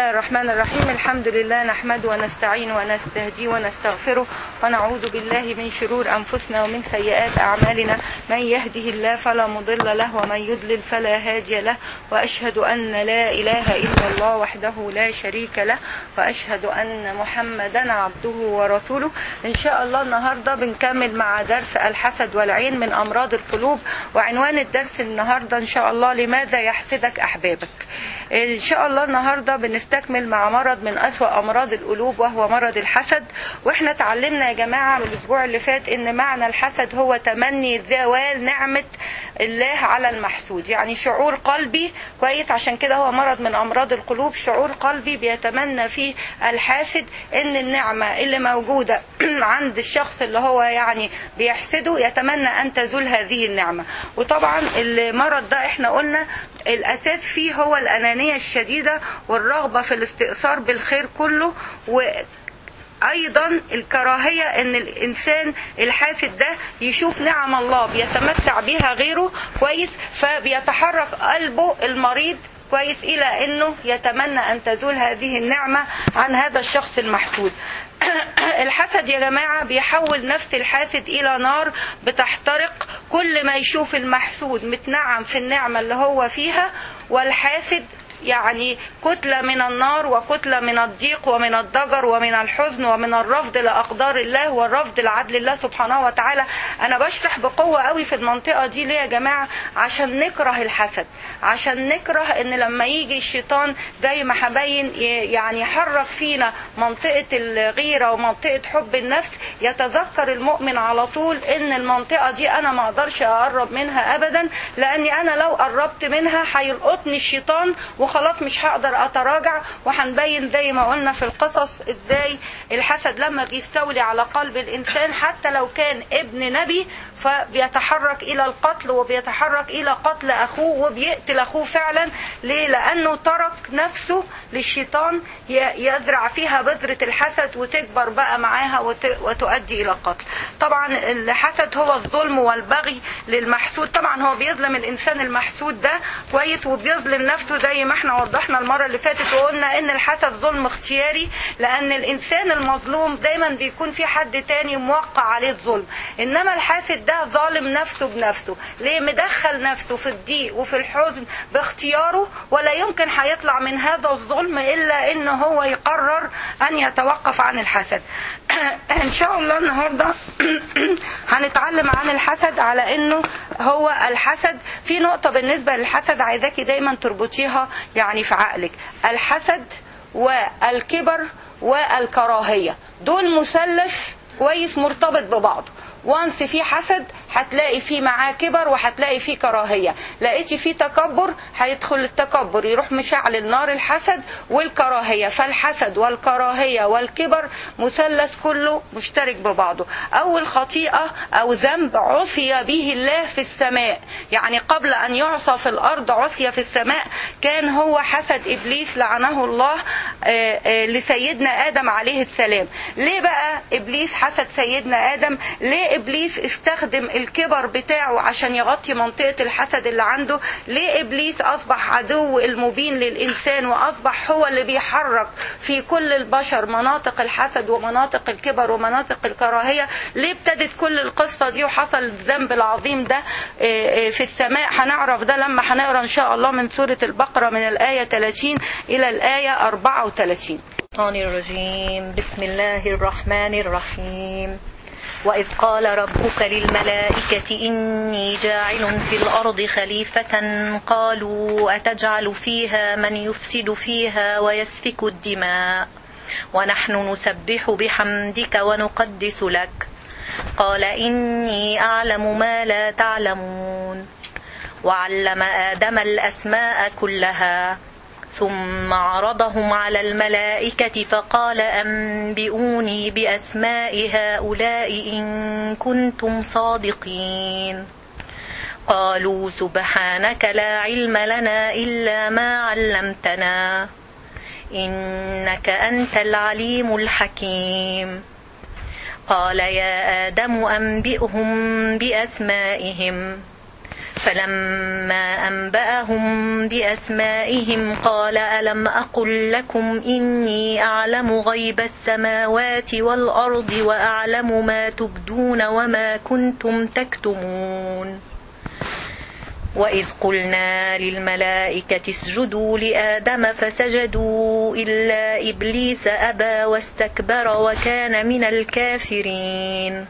الله الرحمن الرحيم الحمد لله نحمده ونستعين ونستهديه ونستغفره ونعوذ بالله من شرور أنفسنا ومن سيئات أعمالنا من يهده الله فلا مضل له ومن يضلل فلا هادي له وأشهد أن لا إله إلا الله وحده لا شريك له وأشهد أن محمدا عبده ورسوله إن شاء الله النهاردة بنكمل مع درس الحسد والعين من أمراض القلوب وعنوان الدرس النهاردة إن شاء الله لماذا يحسدك أحبابك إن شاء الله النهاردة بنستكمل مع مرض من أسوأ أمراض القلوب وهو مرض الحسد وإحنا اتعلمنا يا جماعة من الأسبوع اللي فات إن معنى الحسد هو تمني زوال نعمة الله على المحسود يعني شعور قلبي كويس عشان كده هو مرض من أمراض القلوب شعور قلبي بيتمنى فيه الحاسد إن النعمة اللي موجودة عند الشخص اللي هو يعني بيحسده يتمنى أن تزول هذه النعمة وطبعا المرض ده إحنا قلنا الأساس فيه هو الأنانية الشديدة والرغبة في الاستئثار بالخير كله و ايضا الكراهيه ان الانسان الحاسد ده يشوف نعم الله بيتمتع بها غيره كويس فبيتحرك قلبه المريض كويس الى انه يتمنى ان تزول هذه النعمه عن هذا الشخص المحسود الحسد يا جماعة بيحول نفس الحاسد إلى نار بتحترق كل ما يشوف المحسود متنعم في النعمة اللي هو فيها والحاسد يعني كتلة من النار وكتلة من الضيق ومن الضجر ومن الحزن ومن الرفض لأقدار الله والرفض لعدل الله سبحانه وتعالى أنا بشرح بقوة قوي في المنطقة دي ليه يا جماعة عشان نكره الحسد عشان نكره ان لما يجي الشيطان زي ما هبين يعني يحرك فينا منطقة الغيرة ومنطقة حب النفس يتذكر المؤمن على طول ان المنطقة دي انا ما اقدرش اقرب منها ابدا لاني انا لو قربت منها هيلقطني الشيطان وخلاص مش هقدر اتراجع وهنبين زي ما قلنا في القصص ازاي الحسد لما بيستولي على قلب الانسان حتى لو كان ابن نبي فبيتحرك الى القتل وبيتحرك الى قتل اخوه وبيقتل اخوه فعلا ليه لانه ترك نفسه للشيطان يزرع فيها بذرة الحسد وتكبر بقى معاها وتؤدي الى القتل طبعا الحسد هو الظلم والبغي للمحسود طبعا هو بيظلم الانسان المحسود ده كويس وبيظلم نفسه زي ما احنا وضحنا المرة اللي فاتت وقلنا ان الحسد ظلم اختياري لان الانسان المظلوم دايما بيكون في حد تاني موقع عليه الظلم انما الحاسد ده ظالم نفسه بنفسه ليه مدخل نفسه في الضيق وفي الحزن باختياره ولا يمكن هيطلع من هذا الظلم الا ان هو يقرر ان يتوقف عن الحسد ان شاء الله النهارده هنتعلم عن الحسد على انه هو الحسد في نقطه بالنسبه للحسد عايزاكي دايما تربطيها يعني في عقلك الحسد والكبر والكراهيه دول مثلث كويس مرتبط ببعضه وانس في حسد هتلاقي فيه معاه كبر وهتلاقي فيه كراهية لقيتي فيه تكبر هيدخل التكبر يروح مشعل النار الحسد والكراهية فالحسد والكراهية والكبر مثلث كله مشترك ببعضه أول خطيئة أو ذنب عصي به الله في السماء يعني قبل أن يعصى في الأرض عصي في السماء كان هو حسد إبليس لعنه الله لسيدنا آدم عليه السلام ليه بقى إبليس حسد سيدنا آدم ليه إبليس استخدم الكبر بتاعه عشان يغطي منطقة الحسد اللي عنده ليه إبليس أصبح عدو المبين للإنسان وأصبح هو اللي بيحرك في كل البشر مناطق الحسد ومناطق الكبر ومناطق الكراهية ليه ابتدت كل القصة دي وحصل الذنب العظيم ده في السماء هنعرف ده لما هنقرا إن شاء الله من سورة البقرة من الآية 30 إلى الآية 34 الشيطان الرجيم بسم الله الرحمن الرحيم وإذ قال ربك للملائكة إني جاعل في الأرض خليفة قالوا أتجعل فيها من يفسد فيها ويسفك الدماء ونحن نسبح بحمدك ونقدس لك قال إني أعلم ما لا تعلمون وعلم آدم الأسماء كلها ثم عرضهم على الملائكة فقال أنبئوني بأسماء هؤلاء إن كنتم صادقين قالوا سبحانك لا علم لنا إلا ما علمتنا إنك أنت العليم الحكيم قال يا آدم أنبئهم بأسمائهم فلما أنبأهم بأسمائهم قال ألم أقل لكم إني أعلم غيب السماوات والأرض وأعلم ما تبدون وما كنتم تكتمون وإذ قلنا للملائكة اسجدوا لآدم فسجدوا إلا إبليس أبى واستكبر وكان من الكافرين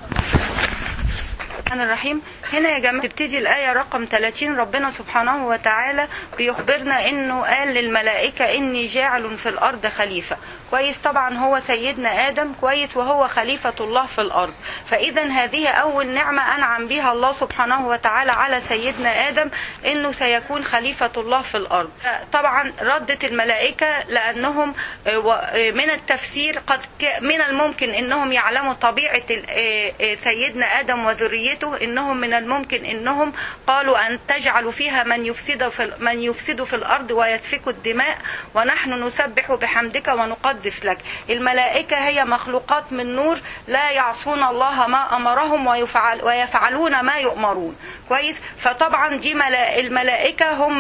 الرحمن الرحيم هنا يا جماعة تبتدي الآية رقم 30 ربنا سبحانه وتعالى بيخبرنا إنه قال للملائكة إني جاعل في الأرض خليفة كويس طبعا هو سيدنا آدم كويس وهو خليفة الله في الأرض فإذا هذه أول نعمة أنعم بها الله سبحانه وتعالى على سيدنا آدم إنه سيكون خليفة الله في الأرض طبعا ردت الملائكة لأنهم من التفسير قد من الممكن إنهم يعلموا طبيعة سيدنا آدم وذريته إنهم من الممكن إنهم قالوا أن تجعلوا فيها من يفسد في من يفسد في الأرض ويسفك الدماء ونحن نسبح بحمدك ونقدس لك الملائكة هي مخلوقات من نور لا يعصون الله ما أمرهم ويفعل ويفعلون ما يؤمرون كويس فطبعا دي الملائكة هم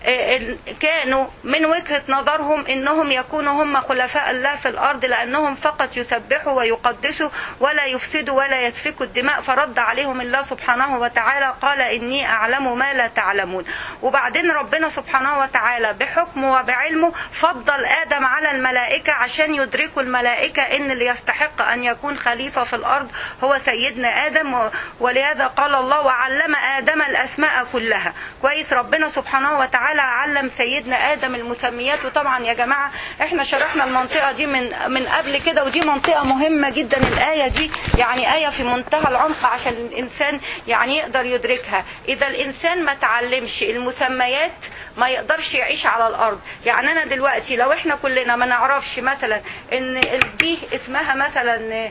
كانوا من وجهة نظرهم انهم يكونوا هم خلفاء الله في الارض لانهم فقط يسبحوا ويقدسوا ولا يفسدوا ولا يسفكوا الدماء فرد عليهم الله سبحانه وتعالى قال اني اعلم ما لا تعلمون وبعدين ربنا سبحانه وتعالى بحكمه وبعلمه فضل ادم على الملائكة عشان يدركوا الملائكة ان اللي يستحق ان يكون خليفة في الارض هو سيدنا ادم ولهذا قال الله وعلم ادم الاسماء كلها كويس ربنا سبحانه وتعالى تعالى علم سيدنا ادم المسميات وطبعا يا جماعه احنا شرحنا المنطقه دي من من قبل كده ودي منطقه مهمه جدا الايه دي يعني ايه في منتهى العمق عشان الانسان يعني يقدر يدركها اذا الانسان ما تعلمش المسميات ما يقدرش يعيش على الارض يعني انا دلوقتي لو احنا كلنا ما نعرفش مثلا ان دي اسمها مثلا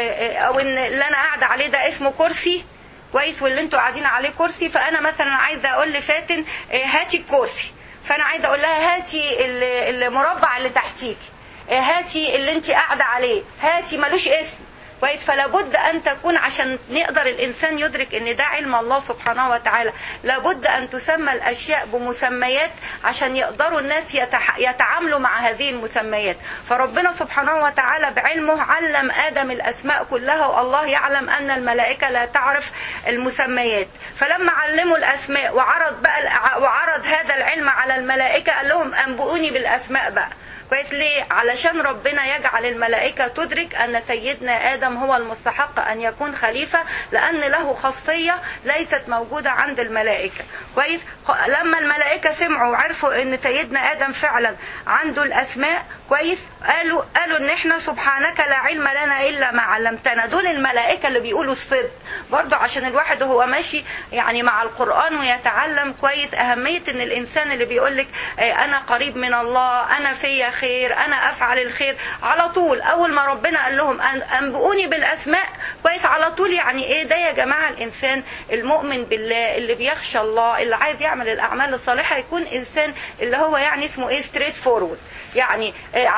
او ان اللي انا قاعده عليه ده اسمه كرسي كويس واللي انتوا قاعدين عليه كرسي فانا مثلا عايزه اقول لفاتن هاتي الكرسي فانا عايزه اقول لها هاتي المربع اللي تحتيكي هاتي اللي انت قاعده عليه هاتي ملوش اسم كويس فلا بد ان تكون عشان نقدر الانسان يدرك ان ده علم الله سبحانه وتعالى لابد ان تسمى الاشياء بمسميات عشان يقدروا الناس يتح... يتعاملوا مع هذه المسميات فربنا سبحانه وتعالى بعلمه علم ادم الاسماء كلها والله يعلم ان الملائكه لا تعرف المسميات فلما علموا الاسماء وعرض بقى وعرض هذا العلم على الملائكه قال لهم انبئوني بالاسماء بقى كويس ليه؟ علشان ربنا يجعل الملائكة تدرك أن سيدنا آدم هو المستحق أن يكون خليفة لأن له خاصية ليست موجودة عند الملائكة كويس؟ لما الملائكة سمعوا وعرفوا أن سيدنا آدم فعلا عنده الأسماء كويس؟ قالوا قالوا ان احنا سبحانك لا علم لنا الا ما علمتنا دول الملائكه اللي بيقولوا الصدق برضه عشان الواحد وهو ماشي يعني مع القران ويتعلم كويس اهميه ان الانسان اللي بيقول لك انا قريب من الله انا فيا خير انا افعل الخير على طول اول ما ربنا قال لهم انبئوني بالاسماء كويس على طول يعني ايه ده يا جماعه الانسان المؤمن بالله اللي بيخشى الله اللي عايز يعمل الاعمال الصالحه يكون انسان اللي هو يعني اسمه ايه ستريت فورورد يعني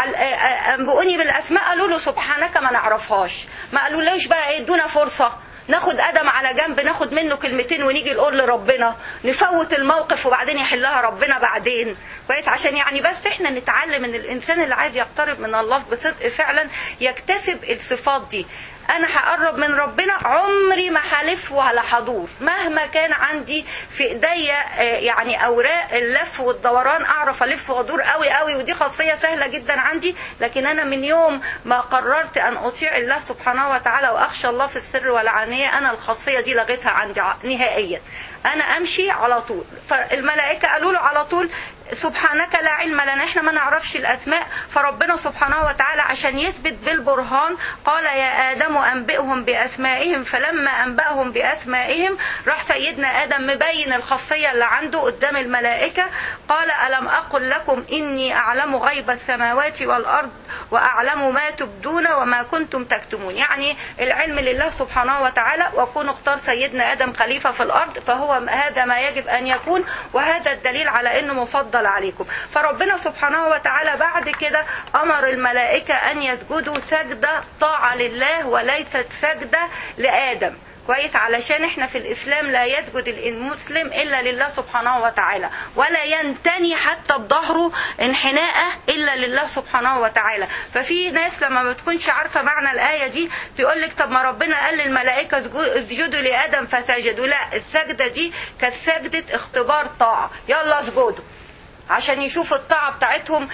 انبئوني بالاسماء قالوا له سبحانك ما نعرفهاش ما قالولوش بقى ادونا فرصه ناخد ادم على جنب ناخد منه كلمتين ونيجي نقول لربنا نفوت الموقف وبعدين يحلها ربنا بعدين كويس عشان يعني بس احنا نتعلم ان الانسان اللي عايز يقترب من الله بصدق فعلا يكتسب الصفات دي انا هقرب من ربنا عمري ما هلف ولا هدور مهما كان عندي في ايديا يعني اوراق اللف والدوران اعرف الف وادور قوي قوي ودي خاصيه سهله جدا عندي لكن انا من يوم ما قررت ان اطيع الله سبحانه وتعالى واخشى الله في السر والعلانيه انا الخاصيه دي لغيتها عندي نهائيا انا امشي على طول فالملائكه قالوا له على طول سبحانك لا علم لنا احنا ما نعرفش الاسماء فربنا سبحانه وتعالى عشان يثبت بالبرهان قال يا ادم انبئهم باسمائهم فلما انباهم باسمائهم راح سيدنا ادم مبين الخاصيه اللي عنده قدام الملائكه قال الم اقل لكم اني اعلم غيب السماوات والارض واعلم ما تبدون وما كنتم تكتمون يعني العلم لله سبحانه وتعالى وكون اختار سيدنا ادم خليفه في الارض فهو هذا ما يجب ان يكون وهذا الدليل على انه مفضل تفضل عليكم فربنا سبحانه وتعالى بعد كده امر الملائكه ان يسجدوا سجده طاعه لله وليست سجده لادم كويس علشان احنا في الاسلام لا يسجد المسلم الا لله سبحانه وتعالى ولا ينتني حتى بظهره انحناءه الا لله سبحانه وتعالى ففي ناس لما ما تكونش عارفه معنى الايه دي تقول لك طب ما ربنا قال للملائكه اسجدوا لادم فسجدوا لا السجده دي كانت سجده اختبار طاعه يلا اسجدوا عشان يشوفوا الطاعه بتاعتهم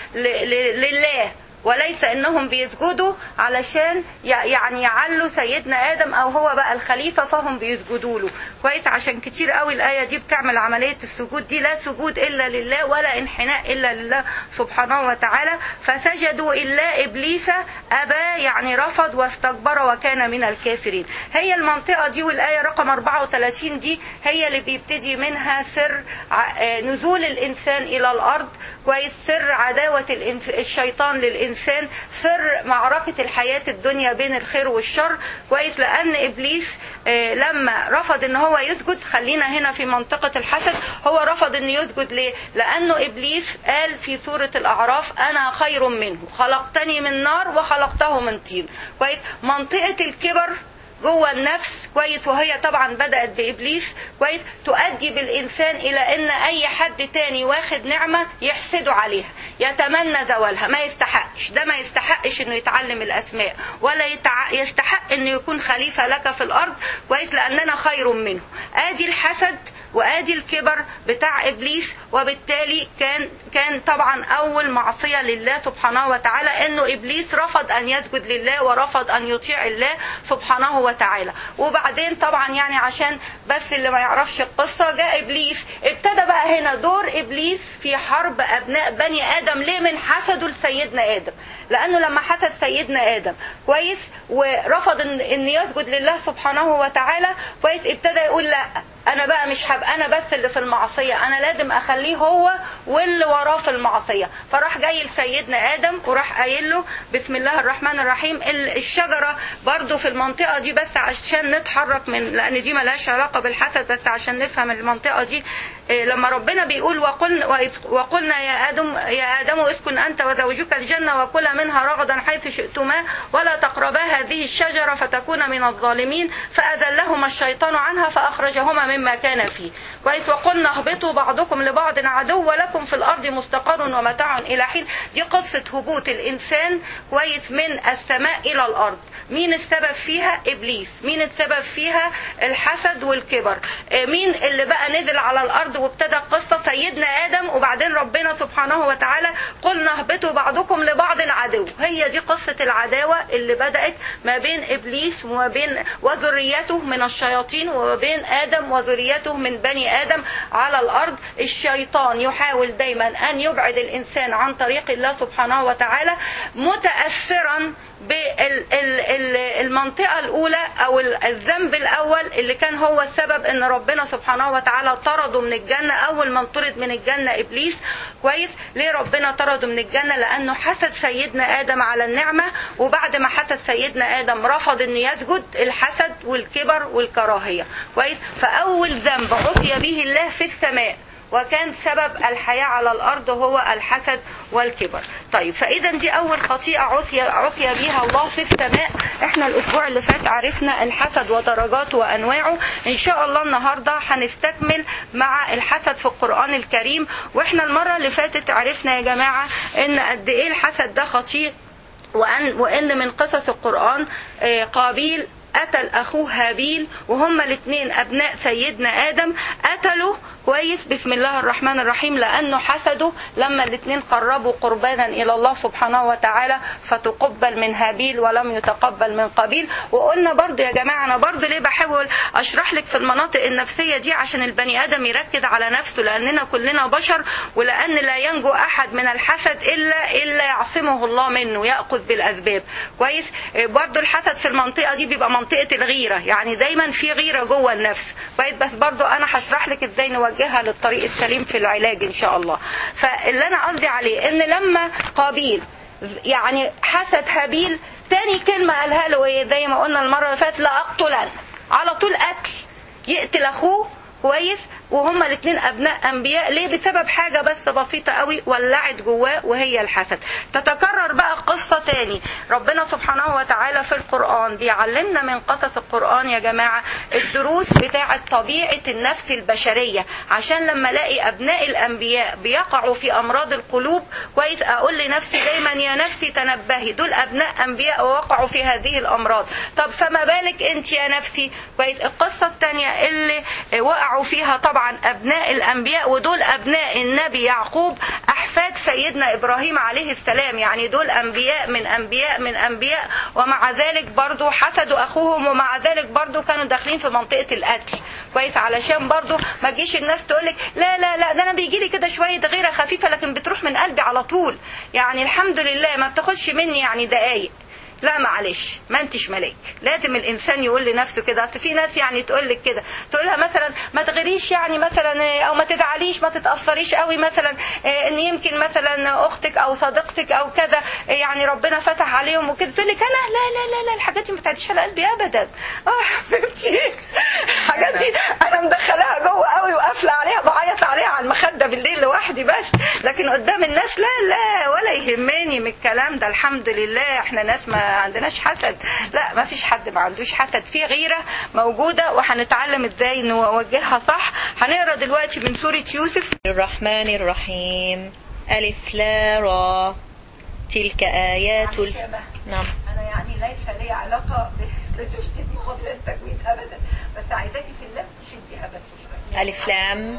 لله وليس انهم بيسجدوا علشان يعني يعلوا سيدنا ادم او هو بقى الخليفه فهم بيسجدوا له كويس عشان كتير قوي الايه دي بتعمل عمليه السجود دي لا سجود الا لله ولا انحناء الا لله سبحانه وتعالى فسجدوا الا ابليس ابى يعني رفض واستكبر وكان من الكافرين هي المنطقه دي والايه رقم 34 دي هي اللي بيبتدي منها سر نزول الانسان الى الارض كويس سر عداوه الشيطان للانسان الانسان سر معركه الحياه الدنيا بين الخير والشر كويس لان ابليس لما رفض ان هو يسجد خلينا هنا في منطقه الحسد هو رفض انه يسجد ليه لانه ابليس قال في سوره الاعراف انا خير منه خلقتني من نار وخلقته من طين كويس منطقه الكبر جوه النفس كويس وهي طبعا بدأت بإبليس كويس تؤدي بالإنسان إلى أن أي حد تاني واخد نعمة يحسده عليها يتمنى زوالها ما يستحقش ده ما يستحقش أنه يتعلم الأسماء ولا يتع... يستحق أنه يكون خليفة لك في الأرض كويس لأننا خير منه آدي الحسد وادي الكبر بتاع ابليس وبالتالي كان كان طبعا اول معصيه لله سبحانه وتعالى انه ابليس رفض ان يسجد لله ورفض ان يطيع الله سبحانه وتعالى وبعدين طبعا يعني عشان بس اللي ما يعرفش القصه جاء ابليس ابتدى بقى هنا دور ابليس في حرب ابناء بني ادم ليه من حسده لسيدنا ادم لانه لما حسد سيدنا ادم كويس ورفض ان, إن يسجد لله سبحانه وتعالى كويس ابتدى يقول لا انا بقى مش هبقى انا بس اللي في المعصيه انا لازم اخليه هو واللي وراه في المعصيه فراح جاي لسيدنا ادم وراح قايل له بسم الله الرحمن الرحيم الشجره برضو في المنطقه دي بس عشان نتحرك من لان دي ملهاش علاقه بالحسد بس عشان نفهم المنطقه دي لما ربنا بيقول وقلنا, وقلنا يا آدم يا آدم اسكن أنت وزوجك الجنة وكلا منها رغدا حيث شئتما ولا تقربا هذه الشجرة فتكون من الظالمين فأذلهما الشيطان عنها فأخرجهما مما كان فيه كويس وقلنا اهبطوا بعضكم لبعض عدو ولكم في الأرض مستقر ومتاع إلى حين دي قصة هبوط الإنسان كويس من السماء إلى الأرض مين السبب فيها إبليس مين السبب فيها الحسد والكبر مين اللي بقى نزل على الأرض وابتدى قصة سيدنا آدم وبعدين ربنا سبحانه وتعالى قلنا اهبطوا بعضكم لبعض عدو هي دي قصة العداوة اللي بدأت ما بين إبليس وما بين وذريته من الشياطين وما بين آدم وذريته من بني آدم على الأرض الشيطان يحاول دايما أن يبعد الإنسان عن طريق الله سبحانه وتعالى متأثرا بالمنطقة الأولى أو الذنب الأول اللي كان هو السبب أن ربنا سبحانه وتعالى طرده من الجنة أول من طرد من الجنة إبليس كويس ليه ربنا طرده من الجنة لأنه حسد سيدنا آدم على النعمة وبعد ما حسد سيدنا آدم رفض أنه يسجد الحسد والكبر والكراهية كويس فأول ذنب عصي به الله في السماء وكان سبب الحياة على الأرض هو الحسد والكبر طيب فإذا دي أول خطيئة عصي, عصي بها الله في السماء احنا الأسبوع اللي فات عرفنا الحسد ودرجاته وأنواعه إن شاء الله النهاردة هنستكمل مع الحسد في القرآن الكريم واحنا المرة اللي فاتت عرفنا يا جماعة إن قد إيه الحسد ده خطير وأن, وإن من قصص القرآن قابيل قتل اخوه هابيل وهما الاثنين ابناء سيدنا ادم قتلوا كويس بسم الله الرحمن الرحيم لانه حسدوا لما الاثنين قربوا قربانا الى الله سبحانه وتعالى فتقبل من هابيل ولم يتقبل من قابيل وقلنا برضو يا جماعه انا برضو ليه بحاول اشرح لك في المناطق النفسيه دي عشان البني ادم يركز على نفسه لاننا كلنا بشر ولان لا ينجو احد من الحسد الا الا يعصمه الله منه ياخذ بالاسباب كويس برضو الحسد في المنطقه دي بيبقى منطقه الغيره يعني دايما في غيره جوه النفس كويس بس برضو انا هشرح لك ازاي نوجهها للطريق السليم في العلاج ان شاء الله فاللي انا قصدي عليه ان لما قابيل يعني حسد هابيل تاني كلمه قالها له ايه زي ما قلنا المره اللي فاتت لا اقتلن على طول قتل يقتل اخوه كويس وهما الاثنين ابناء انبياء ليه بسبب حاجه بس بسيطه قوي ولعت جواه وهي الحسد تتكرر بقى قصه تاني ربنا سبحانه وتعالى في القران بيعلمنا من قصص القران يا جماعه الدروس بتاعه طبيعه النفس البشريه عشان لما الاقي ابناء الانبياء بيقعوا في امراض القلوب كويس اقول لنفسي دايما يا نفسي تنبهي دول ابناء انبياء ووقعوا في هذه الامراض طب فما بالك انت يا نفسي كويس القصه الثانيه اللي وقعوا فيها طبعا ابناء الانبياء ودول ابناء النبي يعقوب احفاد سيدنا ابراهيم عليه السلام يعني دول انبياء من انبياء من انبياء ومع ذلك برضو حسدوا اخوهم ومع ذلك برضو كانوا داخلين في منطقه القتل كويس علشان برضو ما تجيش الناس تقولك لا لا لا ده انا بيجي لي كده شويه غيره خفيفه لكن بتروح من قلبي على طول يعني الحمد لله ما بتاخدش مني يعني دقايق لا معلش ما انتش ملاك لازم الانسان يقول لنفسه كده اصل في ناس يعني تقول لك كده تقول لها مثلا ما تغيريش يعني مثلا او ما تزعليش ما تتاثريش قوي مثلا ان يمكن مثلا اختك او صديقتك او كذا يعني ربنا فتح عليهم وكده تقول لك انا لا لا لا لا الحاجات دي ما تعديش على قلبي ابدا اه حبيبتي الحاجات دي انا مدخلاها جوه قوي وقافله عليها بعيط عليها على المخده بالليل لوحدي بس لكن قدام الناس لا لا ولا يهمني من الكلام ده الحمد لله احنا ناس ما عندناش حسد لا ما فيش حد ما عندوش حسد في غيره موجوده وهنتعلم ازاي نوجهها صح هنقرا دلوقتي من سوره يوسف الرحمن الرحيم ألف لا را تلك آيات ال... نعم انا يعني ليس لي علاقه بتشتي محاضره التجويد ابدا بس عايزاكي في اللام تشديها بس ألف لام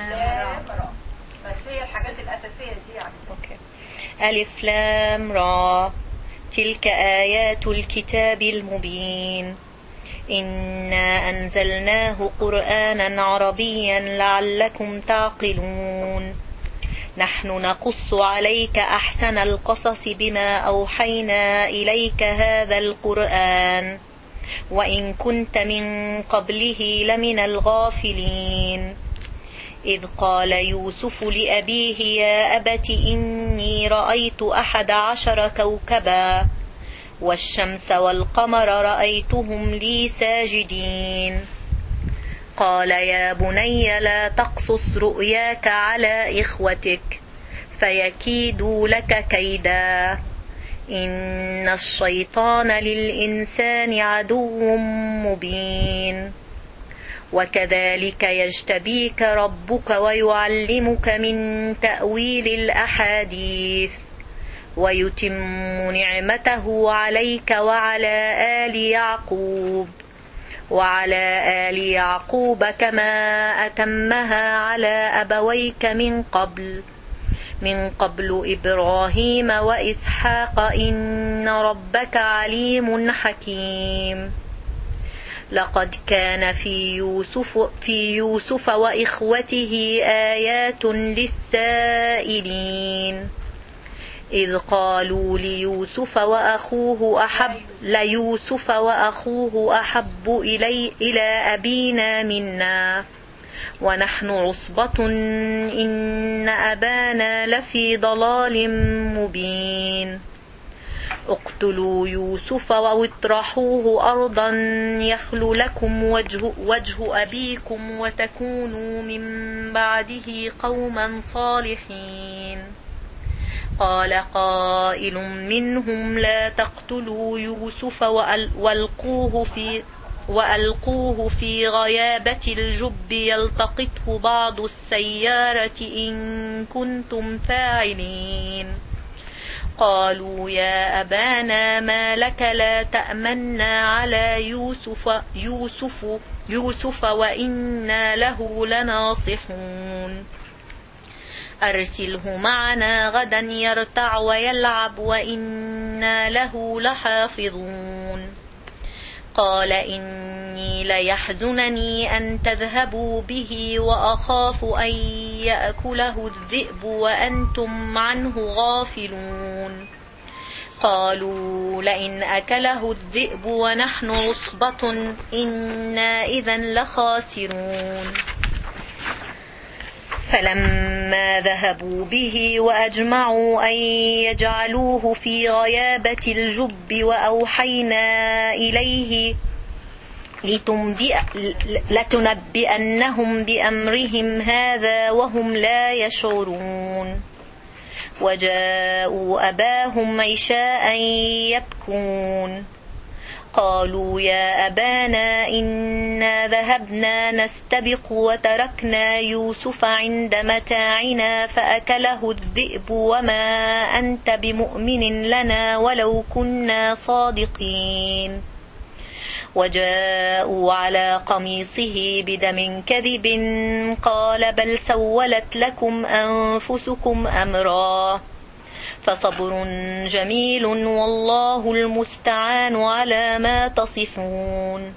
بس هي الحاجات الاساسيه دي يعني أوكي. ألف لام را تلك آيات الكتاب المبين إنا أنزلناه قرآنا عربيا لعلكم تعقلون نحن نقص عليك أحسن القصص بما أوحينا إليك هذا القرآن وإن كنت من قبله لمن الغافلين إذ قال يوسف لأبيه يا أبت إني رأيت أحد عشر كوكبا والشمس والقمر رأيتهم لي ساجدين قال يا بني لا تقصص رؤياك على إخوتك فيكيدوا لك كيدا إن الشيطان للإنسان عدو مبين وكذلك يجتبيك ربك ويعلمك من تأويل الأحاديث ويتم نعمته عليك وعلى آل يعقوب وعلى آل يعقوب كما أتمها على أبويك من قبل من قبل إبراهيم وإسحاق إن ربك عليم حكيم لقد كان في يوسف في يوسف وإخوته آيات للسائلين إذ قالوا ليوسف وأخوه أحب ليوسف وأخوه أحب إلي إلى أبينا منا ونحن عصبة إن أبانا لفي ضلال مبين اقتلوا يوسف واطرحوه أرضا يخل لكم وجه, وجه أبيكم وتكونوا من بعده قوما صالحين قال قائل منهم لا تقتلوا يوسف والقوه في وألقوه في غيابة الجب يلتقطه بعض السيارة إن كنتم فاعلين قالوا يا أبانا ما لك لا تأمنا على يوسف يوسف يوسف وإنا له لناصحون أرسله معنا غدا يرتع ويلعب وإنا له لحافظون قال إني ليحزنني أن تذهبوا به وأخاف أن يأكله الذئب وأنتم عنه غافلون قالوا لئن أكله الذئب ونحن عصبة إنا إذا لخاسرون فلما ذهبوا به وأجمعوا أن يجعلوه في غيابة الجب وأوحينا إليه لتنبئ لتنبئنهم بأمرهم هذا وهم لا يشعرون وجاءوا أباهم عشاء يبكون قالوا يا أبانا إنا ذهبنا نستبق وتركنا يوسف عند متاعنا فأكله الذئب وما أنت بمؤمن لنا ولو كنا صادقين وجاءوا على قميصه بدم كذب قال بل سولت لكم أنفسكم أمرا فصبر جميل والله المستعان على ما تصفون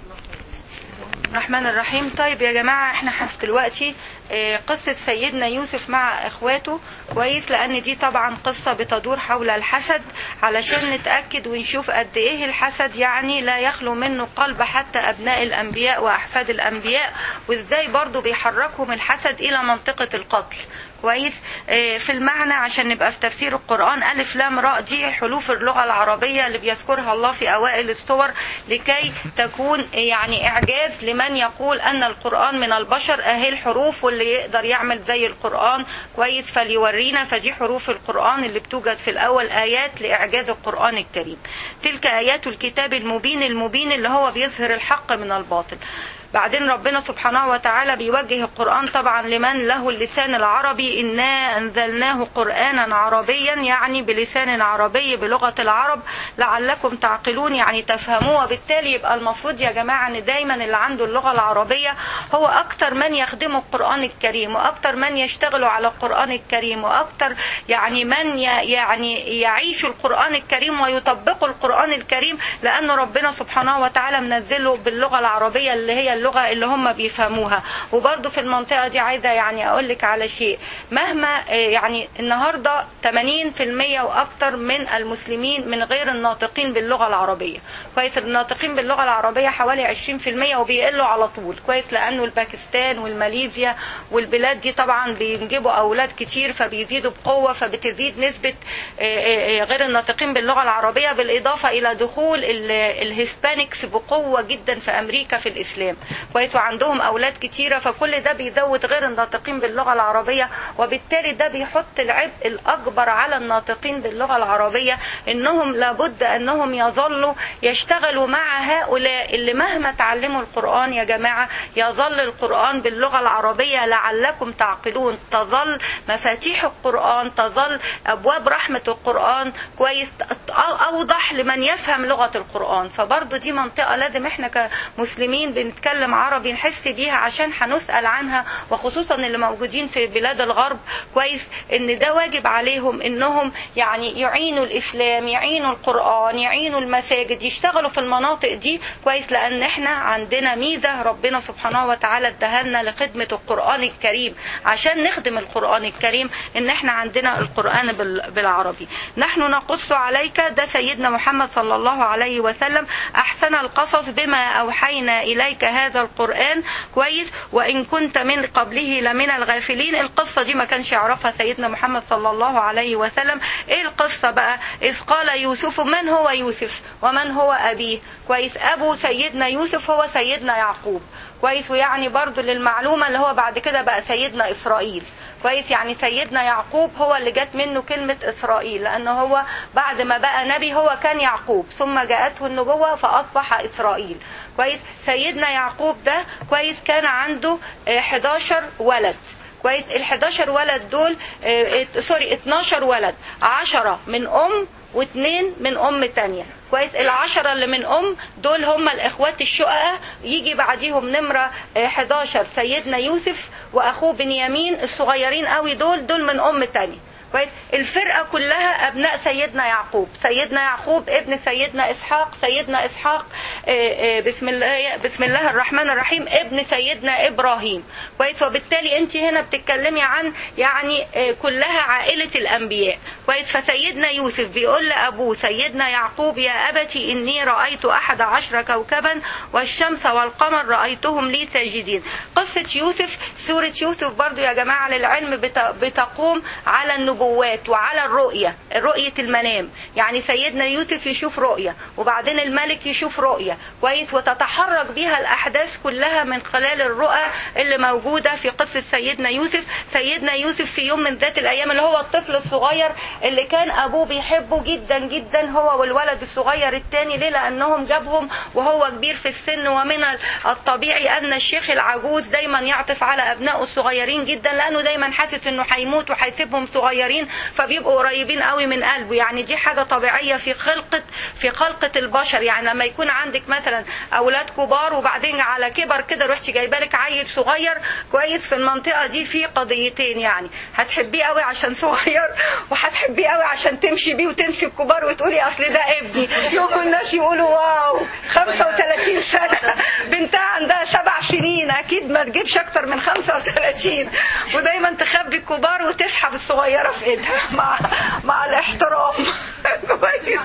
الرحمن الرحيم طيب يا جماعة احنا حف دلوقتي اه قصة سيدنا يوسف مع اخواته كويس لان دي طبعا قصة بتدور حول الحسد علشان نتأكد ونشوف قد ايه الحسد يعني لا يخلو منه قلب حتى ابناء الانبياء واحفاد الانبياء وازاي برضو بيحركهم الحسد الى منطقة القتل كويس اه في المعنى عشان نبقى في تفسير القرآن ألف لام راء دي حروف اللغة العربية اللي بيذكرها الله في أوائل السور لكي تكون يعني إعجاز لمن يقول أن القرآن من البشر أهي الحروف واللي يقدر يعمل زي القرآن كويس فليورينا فدي حروف القرآن اللي بتوجد في الأول آيات لإعجاز القرآن الكريم تلك آيات الكتاب المبين المبين اللي هو بيظهر الحق من الباطل بعدين ربنا سبحانه وتعالى بيوجه القرآن طبعا لمن له اللسان العربي إنا أنزلناه قرآنا عربيا يعني بلسان عربي بلغة العرب لعلكم تعقلون يعني تفهموه وبالتالي يبقى المفروض يا جماعة أن دايما اللي عنده اللغة العربية هو أكتر من يخدم القرآن الكريم وأكتر من يشتغل على القرآن الكريم وأكتر يعني من يعني يعيش القرآن الكريم ويطبق القرآن الكريم لأن ربنا سبحانه وتعالى منزله باللغة العربية اللي هي اللغة اللي هم بيفهموها وبرضو في المنطقة دي عايزة يعني أقول لك على شيء مهما يعني النهاردة 80% وأكتر من المسلمين من غير الناطقين باللغة العربية كويس الناطقين باللغة العربية حوالي 20% وبيقلوا على طول كويس لأنه الباكستان والماليزيا والبلاد دي طبعا بينجبوا أولاد كتير فبيزيدوا بقوة فبتزيد نسبة غير الناطقين باللغة العربية بالإضافة إلى دخول الهسبانيكس بقوة جدا في أمريكا في الإسلام كويس وعندهم اولاد كتيره فكل ده بيزود غير الناطقين باللغه العربيه وبالتالي ده بيحط العبء الاكبر على الناطقين باللغه العربيه انهم لابد انهم يظلوا يشتغلوا مع هؤلاء اللي مهما تعلموا القران يا جماعه يظل القران باللغه العربيه لعلكم تعقلون تظل مفاتيح القران تظل ابواب رحمه القران كويس اوضح لمن يفهم لغه القران فبرضه دي منطقه لازم احنا كمسلمين بنتكلم عربي نحس بيها عشان هنسأل عنها وخصوصا اللي موجودين في بلاد الغرب كويس ان ده واجب عليهم انهم يعني يعينوا الاسلام يعينوا القرآن يعينوا المساجد يشتغلوا في المناطق دي كويس لان احنا عندنا ميزة ربنا سبحانه وتعالى ادهلنا لخدمة القرآن الكريم عشان نخدم القرآن الكريم ان احنا عندنا القرآن بالعربي نحن نقص عليك ده سيدنا محمد صلى الله عليه وسلم احسن القصص بما اوحينا اليك هذا القرآن كويس وإن كنت من قبله لمن الغافلين القصة دي ما كانش يعرفها سيدنا محمد صلى الله عليه وسلم إيه القصة بقى إذ قال يوسف من هو يوسف ومن هو أبيه كويس أبو سيدنا يوسف هو سيدنا يعقوب كويس ويعني برضو للمعلومة اللي هو بعد كده بقى سيدنا إسرائيل كويس يعني سيدنا يعقوب هو اللي جت منه كلمة إسرائيل لأنه هو بعد ما بقى نبي هو كان يعقوب ثم جاءته النبوة فأصبح إسرائيل كويس سيدنا يعقوب ده كويس كان عنده 11 ولد كويس ال 11 ولد دول سوري 12 ولد 10 من ام واثنين من ام تانية كويس العشرة اللي من ام دول هم الاخوات الشققاء يجي بعديهم نمرة 11 سيدنا يوسف واخوه بنيامين الصغيرين قوي دول دول من ام تانية كويس الفرقه كلها ابناء سيدنا يعقوب سيدنا يعقوب ابن سيدنا اسحاق سيدنا اسحاق بسم الله بسم الله الرحمن الرحيم ابن سيدنا ابراهيم كويس وبالتالي انت هنا بتتكلمي عن يعني كلها عائله الانبياء كويس فسيدنا يوسف بيقول لابوه سيدنا يعقوب يا ابتي اني رايت احد عشر كوكبا والشمس والقمر رايتهم لي ساجدين قصه يوسف سوره يوسف برضو يا جماعه للعلم بتقوم على النبوة النبوات وعلى الرؤية رؤية المنام يعني سيدنا يوسف يشوف رؤية وبعدين الملك يشوف رؤية كويس وتتحرك بها الأحداث كلها من خلال الرؤى اللي موجودة في قصة سيدنا يوسف سيدنا يوسف في يوم من ذات الأيام اللي هو الطفل الصغير اللي كان أبوه بيحبه جدا جدا هو والولد الصغير التاني ليه لأنهم جابهم وهو كبير في السن ومن الطبيعي أن الشيخ العجوز دايما يعطف على أبنائه الصغيرين جدا لأنه دايما حاسس أنه هيموت وهيسيبهم صغيرين فبيبقوا قريبين قوي من قلبه يعني دي حاجة طبيعية في خلقة في خلقة البشر يعني لما يكون عندك مثلا أولاد كبار وبعدين على كبر كده رحتي جايبه لك عيل صغير كويس في المنطقة دي في قضيتين يعني هتحبيه قوي عشان صغير وهتحبيه قوي عشان تمشي بيه وتنسي الكبار وتقولي أصل ده ابني يوم الناس يقولوا واو 35 سنة بنتها عندها سبع سنين أكيد ما تجيبش أكتر من 35 ودايما تخبي الكبار وتسحب الصغيرة في إيدها مع مع الاحترام كويس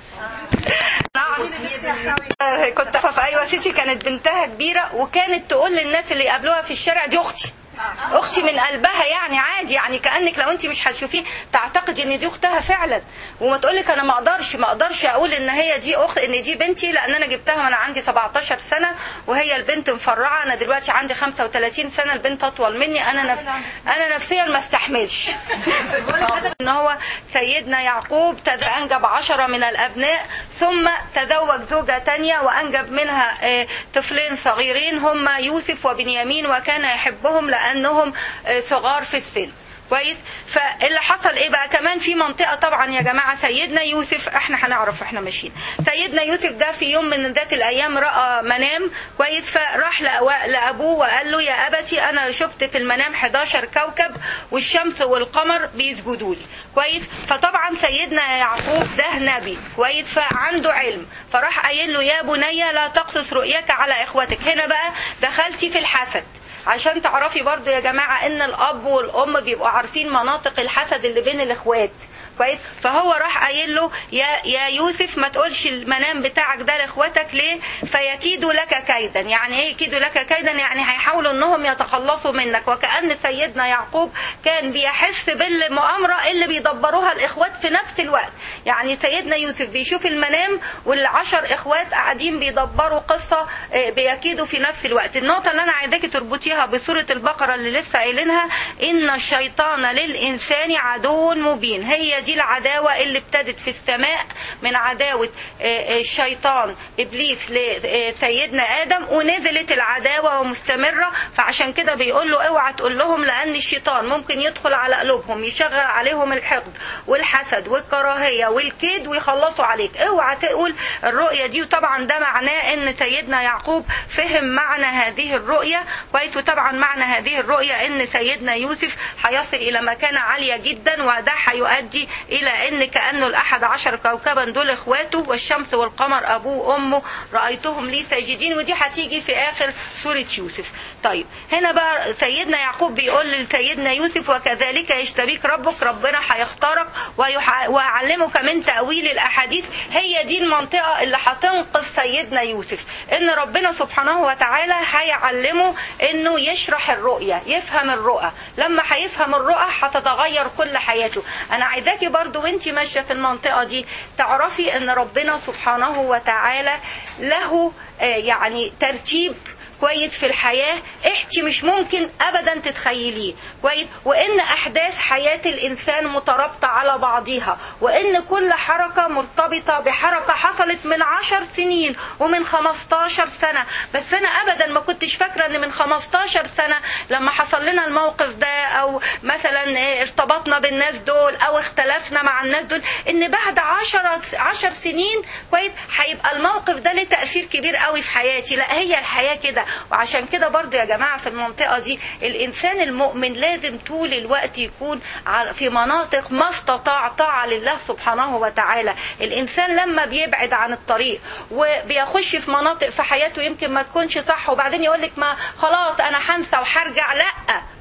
نعم كنت في ايوه سيتي كانت بنتها كبيره وكانت تقول للناس اللي يقابلوها في الشارع دي اختي اختي من قلبها يعني عادي يعني كانك لو انت مش هتشوفيه تعتقدي ان دي اختها فعلا وما تقولك انا ما اقدرش ما اقدرش اقول ان هي دي اخت ان دي بنتي لان انا جبتها وانا عندي 17 سنه وهي البنت مفرعه انا دلوقتي عندي 35 سنه البنت اطول مني انا نفس انا نفسيا ما استحملش ان هو سيدنا يعقوب انجب عشرة من الابناء ثم تزوج زوجة تانية وانجب منها طفلين صغيرين هما يوسف وبنيامين وكان يحبهم لانهم صغار في السن كويس فاللي حصل ايه بقى كمان في منطقه طبعا يا جماعه سيدنا يوسف احنا هنعرف احنا ماشيين سيدنا يوسف ده في يوم من ذات الايام راى منام كويس فراح لابوه وقال له يا ابتي انا شفت في المنام 11 كوكب والشمس والقمر بيسجدوا لي كويس فطبعا سيدنا يعقوب ده نبي كويس فعنده علم فراح قايل له يا بني لا تقصص رؤياك على اخوتك هنا بقى دخلتي في الحسد عشان تعرفي برضو يا جماعة ان الاب والام بيبقوا عارفين مناطق الحسد اللي بين الاخوات كويس فهو راح قايل له يا يا يوسف ما تقولش المنام بتاعك ده لاخواتك ليه فيكيدوا لك كيدا يعني ايه يكيدوا لك كيدا يعني هيحاولوا انهم يتخلصوا منك وكأن سيدنا يعقوب كان بيحس بالمؤامرة اللي بيدبروها الاخوات في نفس الوقت يعني سيدنا يوسف بيشوف المنام والعشر اخوات قاعدين بيدبروا قصة بيكيدوا في نفس الوقت النقطة اللي انا عايزاكي تربطيها بسورة البقرة اللي لسه قايلينها ان الشيطان للانسان عدو مبين هي دي العداوة اللي ابتدت في السماء من عداوة الشيطان إبليس لسيدنا آدم ونزلت العداوة ومستمرة فعشان كده بيقول له اوعى تقول لهم لأن الشيطان ممكن يدخل على قلوبهم يشغل عليهم الحقد والحسد والكراهية والكيد ويخلصوا عليك اوعى تقول الرؤية دي وطبعا ده معناه ان سيدنا يعقوب فهم معنى هذه الرؤية كويس وطبعا معنى هذه الرؤية ان سيدنا يوسف هيصل الى مكانة عالية جدا وده هيؤدي الى ان كانه الاحد عشر كوكبا دول اخواته والشمس والقمر ابوه وامه رايتهم لي ساجدين ودي هتيجي في اخر سوره يوسف طيب هنا بقى سيدنا يعقوب بيقول لسيدنا يوسف وكذلك يشتبيك ربك ربنا هيختارك ويعلمك من تاويل الاحاديث هي دي المنطقه اللي هتنقذ سيدنا يوسف ان ربنا سبحانه وتعالى هيعلمه انه يشرح الرؤيه يفهم الرؤى لما هيفهم الرؤى هتتغير كل حياته انا عايزاكي برضو وانت ماشيه في المنطقه دي تعرفي ان ربنا سبحانه وتعالى له يعني ترتيب كويس في الحياة انت مش ممكن ابدا تتخيليه كويس وان احداث حياة الانسان مترابطة على بعضها وان كل حركة مرتبطة بحركة حصلت من عشر سنين ومن خمستاشر سنة بس انا ابدا ما كنتش فاكرة ان من خمستاشر سنة لما حصل لنا الموقف ده او مثلا ارتبطنا بالناس دول او اختلفنا مع الناس دول ان بعد عشر, عشر سنين كويس هيبقى الموقف ده له تأثير كبير قوي في حياتي لا هي الحياة كده وعشان كده برضو يا جماعة في المنطقة دي الإنسان المؤمن لازم طول الوقت يكون في مناطق ما استطاع طاعة لله سبحانه وتعالى الإنسان لما بيبعد عن الطريق وبيخش في مناطق في حياته يمكن ما تكونش صح وبعدين يقول لك ما خلاص أنا هنسى وهرجع لا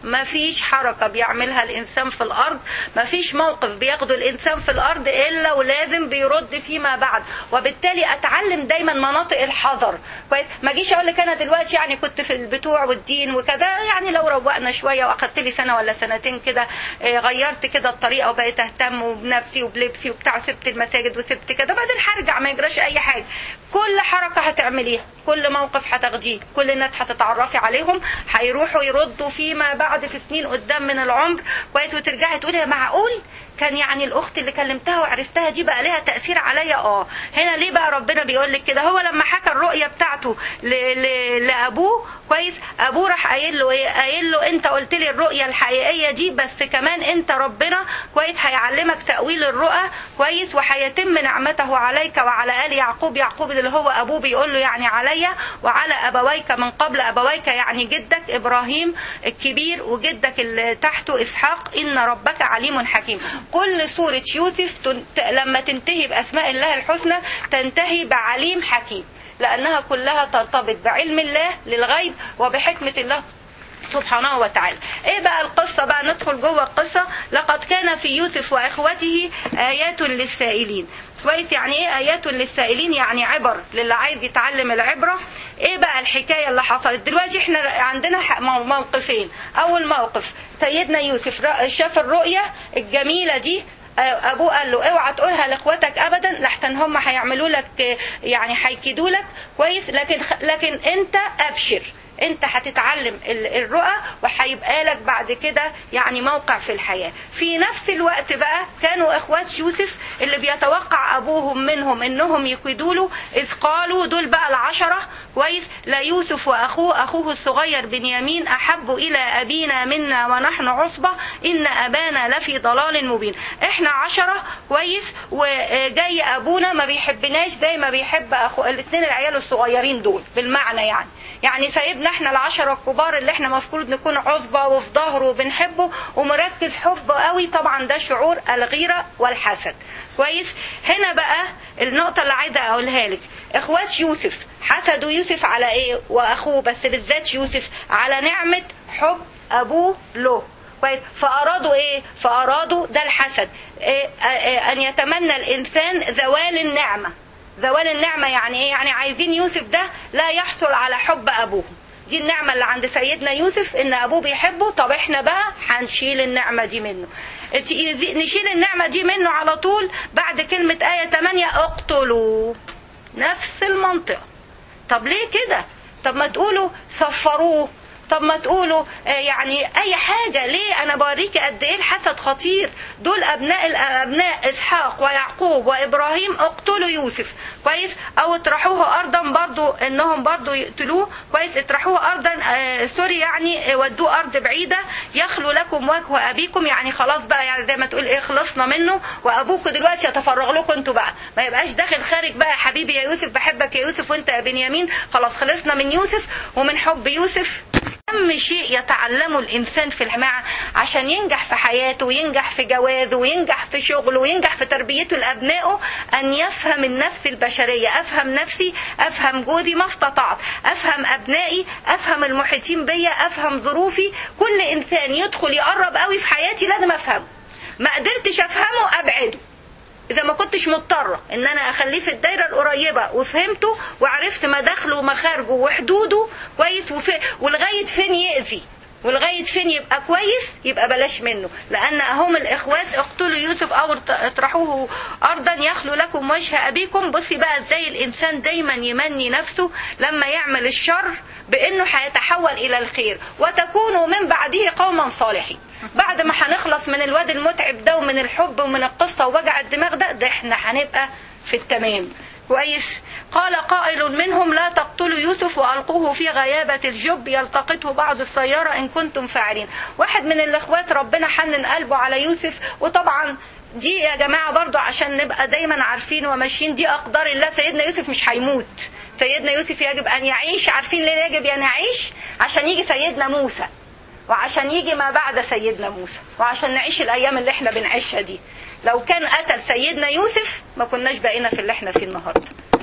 مفيش حركة بيعملها الإنسان في الأرض مفيش موقف بياخده الإنسان في الأرض إلا ولازم بيرد فيما بعد وبالتالي أتعلم دايما مناطق الحذر كويس ما جيش أقول لك أنا دلوقتي يعني كنت في البتوع والدين وكذا يعني لو روقنا شوية وأخدت لي سنة ولا سنتين كده آه، غيرت كده الطريقة وبقيت أهتم بنفسي وبلبسي وبتاع وسبت المساجد وسبت كده بعدين هرجع ما يجراش أي حاجة كل حركة هتعمليها كل موقف هتاخديه كل الناس هتتعرفي عليهم هيروحوا يردوا فيما بعد في سنين قدام من العمر كويس وترجعي تقولي يا معقول كان يعني الاخت اللي كلمتها وعرفتها دي بقى لها تاثير عليا اه هنا ليه بقى ربنا بيقول لك كده هو لما حكى الرؤيه بتاعته ل... ل... لابوه كويس ابوه راح قايل له ايه قايل له انت قلت لي الرؤيه الحقيقيه دي بس كمان انت ربنا كويس هيعلمك تاويل الرؤى كويس وهيتم نعمته عليك وعلى ال يعقوب يعقوب اللي هو ابوه بيقول له يعني عليا وعلى ابويك من قبل ابويك يعني جدك ابراهيم الكبير وجدك اللي تحته اسحاق ان ربك عليم حكيم كل سوره يوسف تنت... لما تنتهي باسماء الله الحسنى تنتهي بعليم حكيم لانها كلها ترتبط بعلم الله للغيب وبحكمه الله سبحانه وتعالى ايه بقى القصة بقى ندخل جوه القصة لقد كان في يوسف واخوته ايات للسائلين كويس يعني ايه ايات للسائلين يعني عبر للي عايز يتعلم العبرة ايه بقى الحكاية اللي حصلت دلوقتي احنا عندنا ح- مو- موقفين اول موقف سيدنا يوسف رأ- شاف الرؤية الجميلة دي ابوه قال له اوعى تقولها لاخواتك ابدا لحسن هم هيعملوا لك يعني هيكيدوا لك كويس لكن لكن انت ابشر انت هتتعلم ال- الرؤى وهيبقى لك بعد كده يعني موقع في الحياة في نفس الوقت بقى كانوا اخوات يوسف اللي بيتوقع ابوهم منهم انهم يكيدوا له اذ قالوا دول بقى العشرة كويس لا يوسف واخوه اخوه الصغير بنيامين احب الى ابينا منا ونحن عصبة ان ابانا لفي ضلال مبين احنا عشرة كويس وجاي ابونا ما بيحبناش زي ما بيحب اخو الاثنين العيال الصغيرين دول بالمعنى يعني يعني سايبنا احنا العشرة الكبار اللي احنا المفروض نكون عصبة وفي ظهره وبنحبه ومركز حب قوي طبعا ده شعور الغيرة والحسد كويس هنا بقى النقطة اللي عايزة اقولها لك اخوات يوسف حسدوا يوسف على ايه واخوه بس بالذات يوسف على نعمة حب ابوه له كويس فارادوا ايه فارادوا ده الحسد إيه آه، آه، ان يتمنى الانسان زوال النعمه زوال النعمة يعني ايه يعني عايزين يوسف ده لا يحصل على حب ابوه دي النعمة اللي عند سيدنا يوسف ان ابوه بيحبه طب احنا بقى هنشيل النعمة دي منه نشيل النعمة دي منه على طول بعد كلمة آية 8 اقتلوا نفس المنطق طب ليه كده طب ما تقولوا صفروه طب ما تقولوا آه، يعني اي حاجه ليه انا بوريكي قد ايه الحسد خطير دول ابناء الابناء اسحاق ويعقوب وابراهيم اقتلوا يوسف كويس او اطرحوه ارضا برضو انهم برضو يقتلوه كويس اطرحوه ارضا آه سوري يعني آه، ودوه ارض بعيده يخلو لكم وجه ابيكم يعني خلاص بقى يعني زي ما تقول ايه خلصنا منه وابوكم دلوقتي يتفرغ لكم انتوا بقى ما يبقاش داخل خارج بقى يا حبيبي يا يوسف بحبك يا يوسف وانت يا بنيامين خلاص خلصنا من يوسف ومن حب يوسف أهم شيء يتعلمه الإنسان في الجماعة عشان ينجح في حياته وينجح في جوازه وينجح في شغله وينجح في تربيته لأبنائه أن يفهم النفس البشرية أفهم نفسي أفهم جوزي ما استطعت أفهم أبنائي أفهم المحيطين بيا أفهم ظروفي كل إنسان يدخل يقرب قوي في حياتي لازم أفهمه ما قدرتش أفهمه أبعده اذا ما كنتش مضطره ان انا اخليه في الدايره القريبه وفهمته وعرفت مداخله ومخارجه وحدوده كويس وفي ولغايه فين يأذي ولغايه فين يبقى كويس يبقى بلاش منه لان هم الاخوات اقتلوا يوسف او اطرحوه ارضا يخلو لكم وجه ابيكم بصي بقى ازاي الانسان دايما يمني نفسه لما يعمل الشر بانه هيتحول الى الخير وتكونوا من بعده قوما صالحين بعد ما هنخلص من الواد المتعب ده ومن الحب ومن القصة ووجع الدماغ ده ده احنا هنبقى في التمام كويس قال قائل منهم لا تقتلوا يوسف والقوه في غيابة الجب يلتقطه بعض السيارة ان كنتم فاعلين واحد من الاخوات ربنا حنن قلبه على يوسف وطبعا دي يا جماعة برضو عشان نبقى دايما عارفين وماشيين دي أقدار الله سيدنا يوسف مش هيموت سيدنا يوسف يجب أن يعيش عارفين ليه يجب أن يعيش عشان يجي سيدنا موسى وعشان يجي ما بعد سيدنا موسى وعشان نعيش الايام اللي احنا بنعيشها دي لو كان قتل سيدنا يوسف ما كناش بقينا في اللي احنا فيه النهارده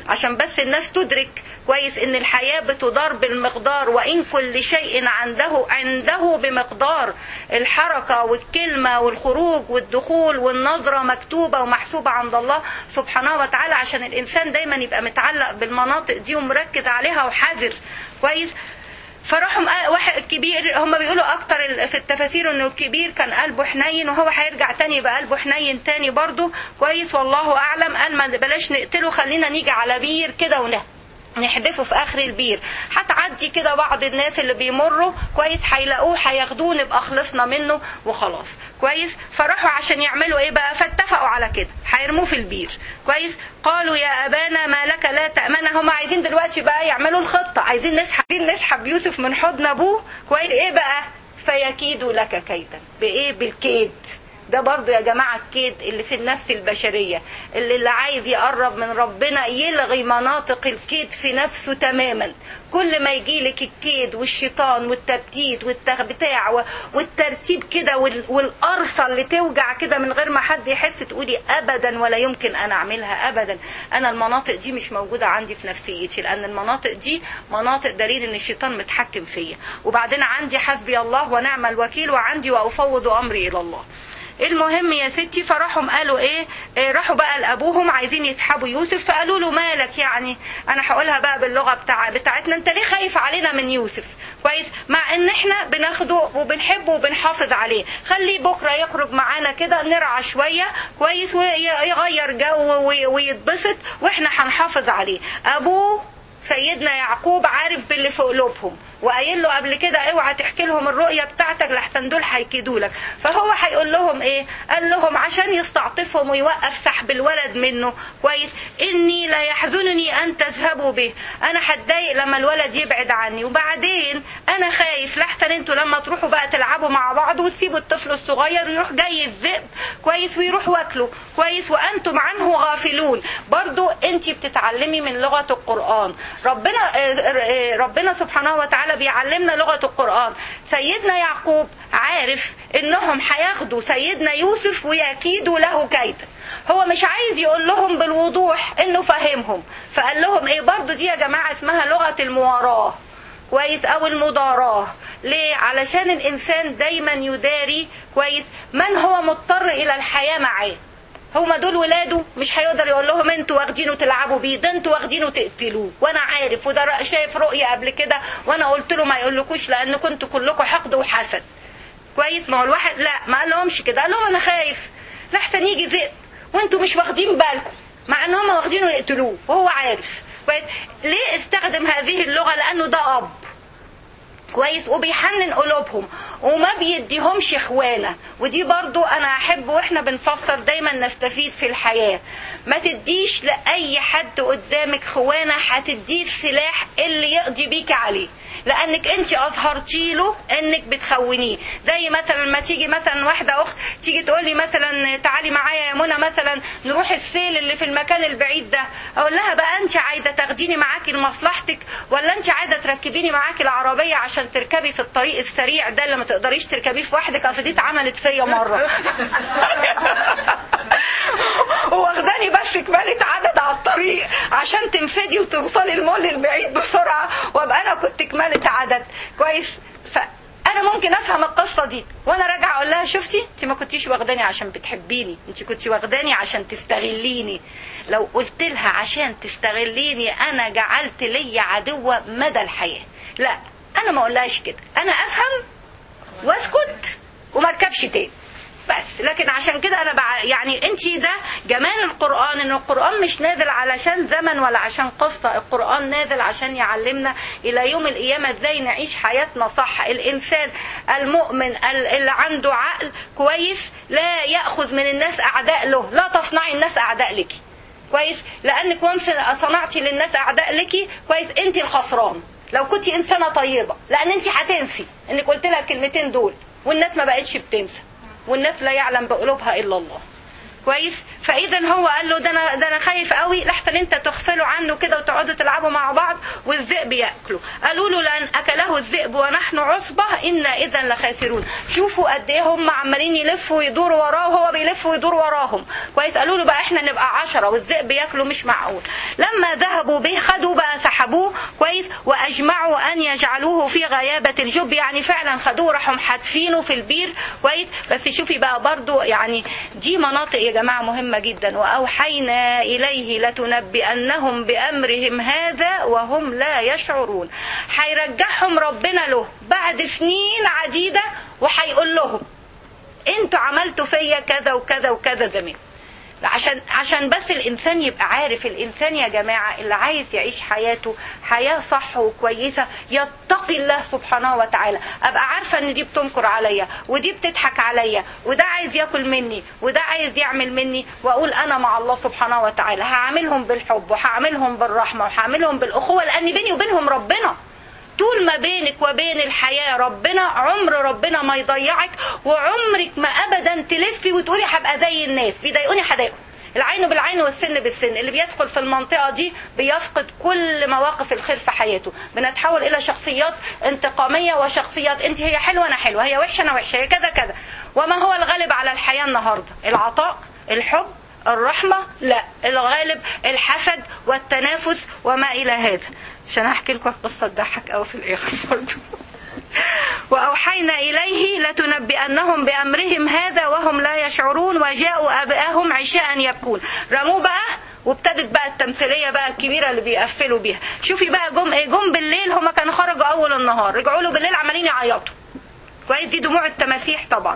عشان بس الناس تدرك كويس ان الحياة بتدار بالمقدار وان كل شيء عنده عنده بمقدار الحركة والكلمة والخروج والدخول والنظرة مكتوبة ومحسوبة عند الله سبحانه وتعالى عشان الانسان دايما يبقى متعلق بالمناطق دي ومركز عليها وحذر كويس فراحوا مق- واحد كبير هم بيقولوا اكتر ال- في التفاسير انه الكبير كان قلبه حنين وهو هيرجع تاني يبقى قلبه حنين تاني برضه كويس والله اعلم قال ما بلاش نقتله خلينا نيجي على بير كده ونه نحدفه في اخر البير هتعدي كده بعض الناس اللي بيمروا كويس هيلاقوه هياخدوه نبقى خلصنا منه وخلاص كويس فراحوا عشان يعملوا ايه بقى فاتفقوا على كده هيرموه في البير كويس قالوا يا ابانا ما لك لا تامنا هم عايزين دلوقتي بقى يعملوا الخطه عايزين نسحب عايزين نسحب يوسف من حضن ابوه كويس ايه بقى فيكيدوا لك كيدا بايه بالكيد ده برضو يا جماعة الكيد اللي في النفس البشرية اللي اللي عايز يقرب من ربنا يلغي مناطق الكيد في نفسه تماما كل ما يجيلك الكيد والشيطان والتبتيت والتبتاع و- والترتيب كده وال- والقرصة اللي توجع كده من غير ما حد يحس تقولي أبدا ولا يمكن أنا أعملها أبدا أنا المناطق دي مش موجودة عندي في نفسيتي لأن المناطق دي مناطق دليل إن الشيطان متحكم فيا وبعدين عندي حسبي الله ونعم الوكيل وعندي وأفوض أمري إلى الله المهم يا ستي فراحوا قالوا ايه, إيه راحوا بقى لابوهم عايزين يسحبوا يوسف فقالوا له مالك يعني انا هقولها بقى باللغه بتاع بتاعتنا انت ليه خايف علينا من يوسف كويس مع ان احنا بناخده وبنحبه وبنحافظ عليه خليه بكره يخرج معانا كده نرعى شويه كويس ويغير جو وي- ويتبسط واحنا هنحافظ عليه ابوه سيدنا يعقوب عارف باللي في قلوبهم وقايل له قبل كده اوعى تحكي لهم الرؤيه بتاعتك لحسن دول هيكيدوا لك فهو هيقول لهم ايه قال لهم عشان يستعطفهم ويوقف سحب الولد منه كويس اني لا يحزنني ان تذهبوا به انا هتضايق لما الولد يبعد عني وبعدين انا خايف لحسن انتوا لما تروحوا بقى تلعبوا مع بعض وتسيبوا الطفل الصغير يروح جاي الذئب كويس ويروح واكله كويس وانتم عنه غافلون برضو انت بتتعلمي من لغه القران ربنا آه، آه، ربنا سبحانه وتعالى بيعلمنا لغه القران سيدنا يعقوب عارف انهم هياخدوا سيدنا يوسف ويكيدوا له كيدا هو مش عايز يقول لهم بالوضوح انه فاهمهم فقال لهم ايه برضو دي يا جماعه اسمها لغه المواراه كويس او المضاراه ليه علشان الانسان دايما يداري كويس من هو مضطر الى الحياه معاه هما دول ولاده مش هيقدر يقول لهم انتوا واخدينه تلعبوا بيه ده انتوا واخدينه تقتلوه وانا عارف وده رأ- شايف رؤيه قبل كده وانا قلت له ما يقولكوش لان كنتوا كلكم حقد وحسد كويس ما هو الواحد لا ما قال لهمش كده قال لهم انا خايف لحسن يجي ذئب وانتوا مش واخدين بالكم مع ان هم واخدينه يقتلوه وهو عارف كويس ليه استخدم هذه اللغه لانه ده اب كويس وبيحنن قلوبهم وما بيديهمش اخوانه ودي برضو انا احب واحنا بنفسر دايما نستفيد في الحياه ما تديش لاي حد قدامك خوانه هتديه السلاح اللي يقضي بيك عليه لانك انت اظهرتي له انك بتخونيه زي مثلا ما تيجي مثلا واحده اخت تيجي تقول لي مثلا تعالي معايا يا منى مثلا نروح السيل اللي في المكان البعيد ده اقول لها بقى انت عايزه تاخديني معاكي لمصلحتك ولا انت عايزه تركبيني معاكي العربيه عشان تركبي في الطريق السريع ده اللي ما تقدريش تركبيه في وحدك اصل دي اتعملت فيا مره واخداني بس كمالة عدد على الطريق عشان تنفدي وتوصلي المول البعيد بسرعة وابقى انا كنت كمالة عدد كويس فانا ممكن افهم القصة دي وانا راجعة اقول لها شفتي انت ما كنتيش واخداني عشان بتحبيني انت كنتي واخداني عشان تستغليني لو قلت لها عشان تستغليني انا جعلت لي عدوة مدى الحياة لا انا ما اقولهاش كده انا افهم واسكت وما اركبش تاني بس لكن عشان كده انا بع... يعني انت ده جمال القران ان القران مش نازل علشان زمن ولا عشان قصه القران نازل عشان يعلمنا الى يوم القيامه ازاي نعيش حياتنا صح الانسان المؤمن ال- اللي عنده عقل كويس لا ياخذ من الناس اعداء له لا تصنعي الناس اعداء لك كويس لانك وانس صنعتي للناس اعداء لك كويس انت الخسران لو كنت انسانه طيبه لان انت هتنسي انك قلت لها الكلمتين دول والناس ما بقتش بتنسى والناس لا يعلم بقلوبها الا الله كويس فاذا هو قال له ده انا ده انا خايف قوي لحسن انت تغفلوا عنه كده وتقعدوا تلعبوا مع بعض والذئب ياكله قالوا له لان اكله الذئب ونحن عصبه انا اذا لخاسرون شوفوا قد ايه هم عمالين يلفوا ويدوروا وراه وهو بيلف ويدور وراهم كويس قالوا له بقى احنا نبقى عشرة والذئب ياكله مش معقول لما ذهبوا به خدوا بقى سحبوه كويس واجمعوا ان يجعلوه في غيابه الجب يعني فعلا خدوه راحوا محدفينه في البير كويس بس شوفي بقى برضو يعني دي مناطق يا جماعه مهمه جدا واوحينا اليه لتنبئنهم بامرهم هذا وهم لا يشعرون هيرجعهم ربنا له بعد سنين عديده وهيقول لهم انتوا عملتوا فيا كذا وكذا وكذا زمان عشان عشان بس الانسان يبقى عارف الانسان يا جماعه اللي عايز يعيش حياته حياه صح وكويسه يتقي الله سبحانه وتعالى ابقى عارفه ان دي بتنكر عليا ودي بتضحك عليا وده عايز ياكل مني وده عايز يعمل مني واقول انا مع الله سبحانه وتعالى هعاملهم بالحب وهعاملهم بالرحمه وهعاملهم بالاخوه لان بيني وبينهم ربنا طول ما بينك وبين الحياة ربنا عمر ربنا ما يضيعك وعمرك ما أبدا تلفي وتقولي هبقى زي الناس بيضايقوني هضايقهم العين بالعين والسن بالسن اللي بيدخل في المنطقة دي بيفقد كل مواقف الخير في حياته بنتحول إلى شخصيات انتقامية وشخصيات انت هي حلوة أنا حلوة هي وحشة أنا وحشة هي كذا كذا وما هو الغالب على الحياة النهاردة العطاء الحب الرحمة لا الغالب الحسد والتنافس وما إلى هذا عشان احكي لكم قصه تضحك قوي في الاخر برضه واوحينا اليه لتنبئنهم بامرهم هذا وهم لا يشعرون وجاءوا اباهم عشاء يبكون رموه بقى وابتدت بقى التمثيليه بقى الكبيره اللي بيقفلوا بيها شوفي بقى جم ايه جم بالليل هم كانوا خرجوا اول النهار رجعوا له بالليل عمالين يعيطوا كويس دي دموع التماسيح طبعا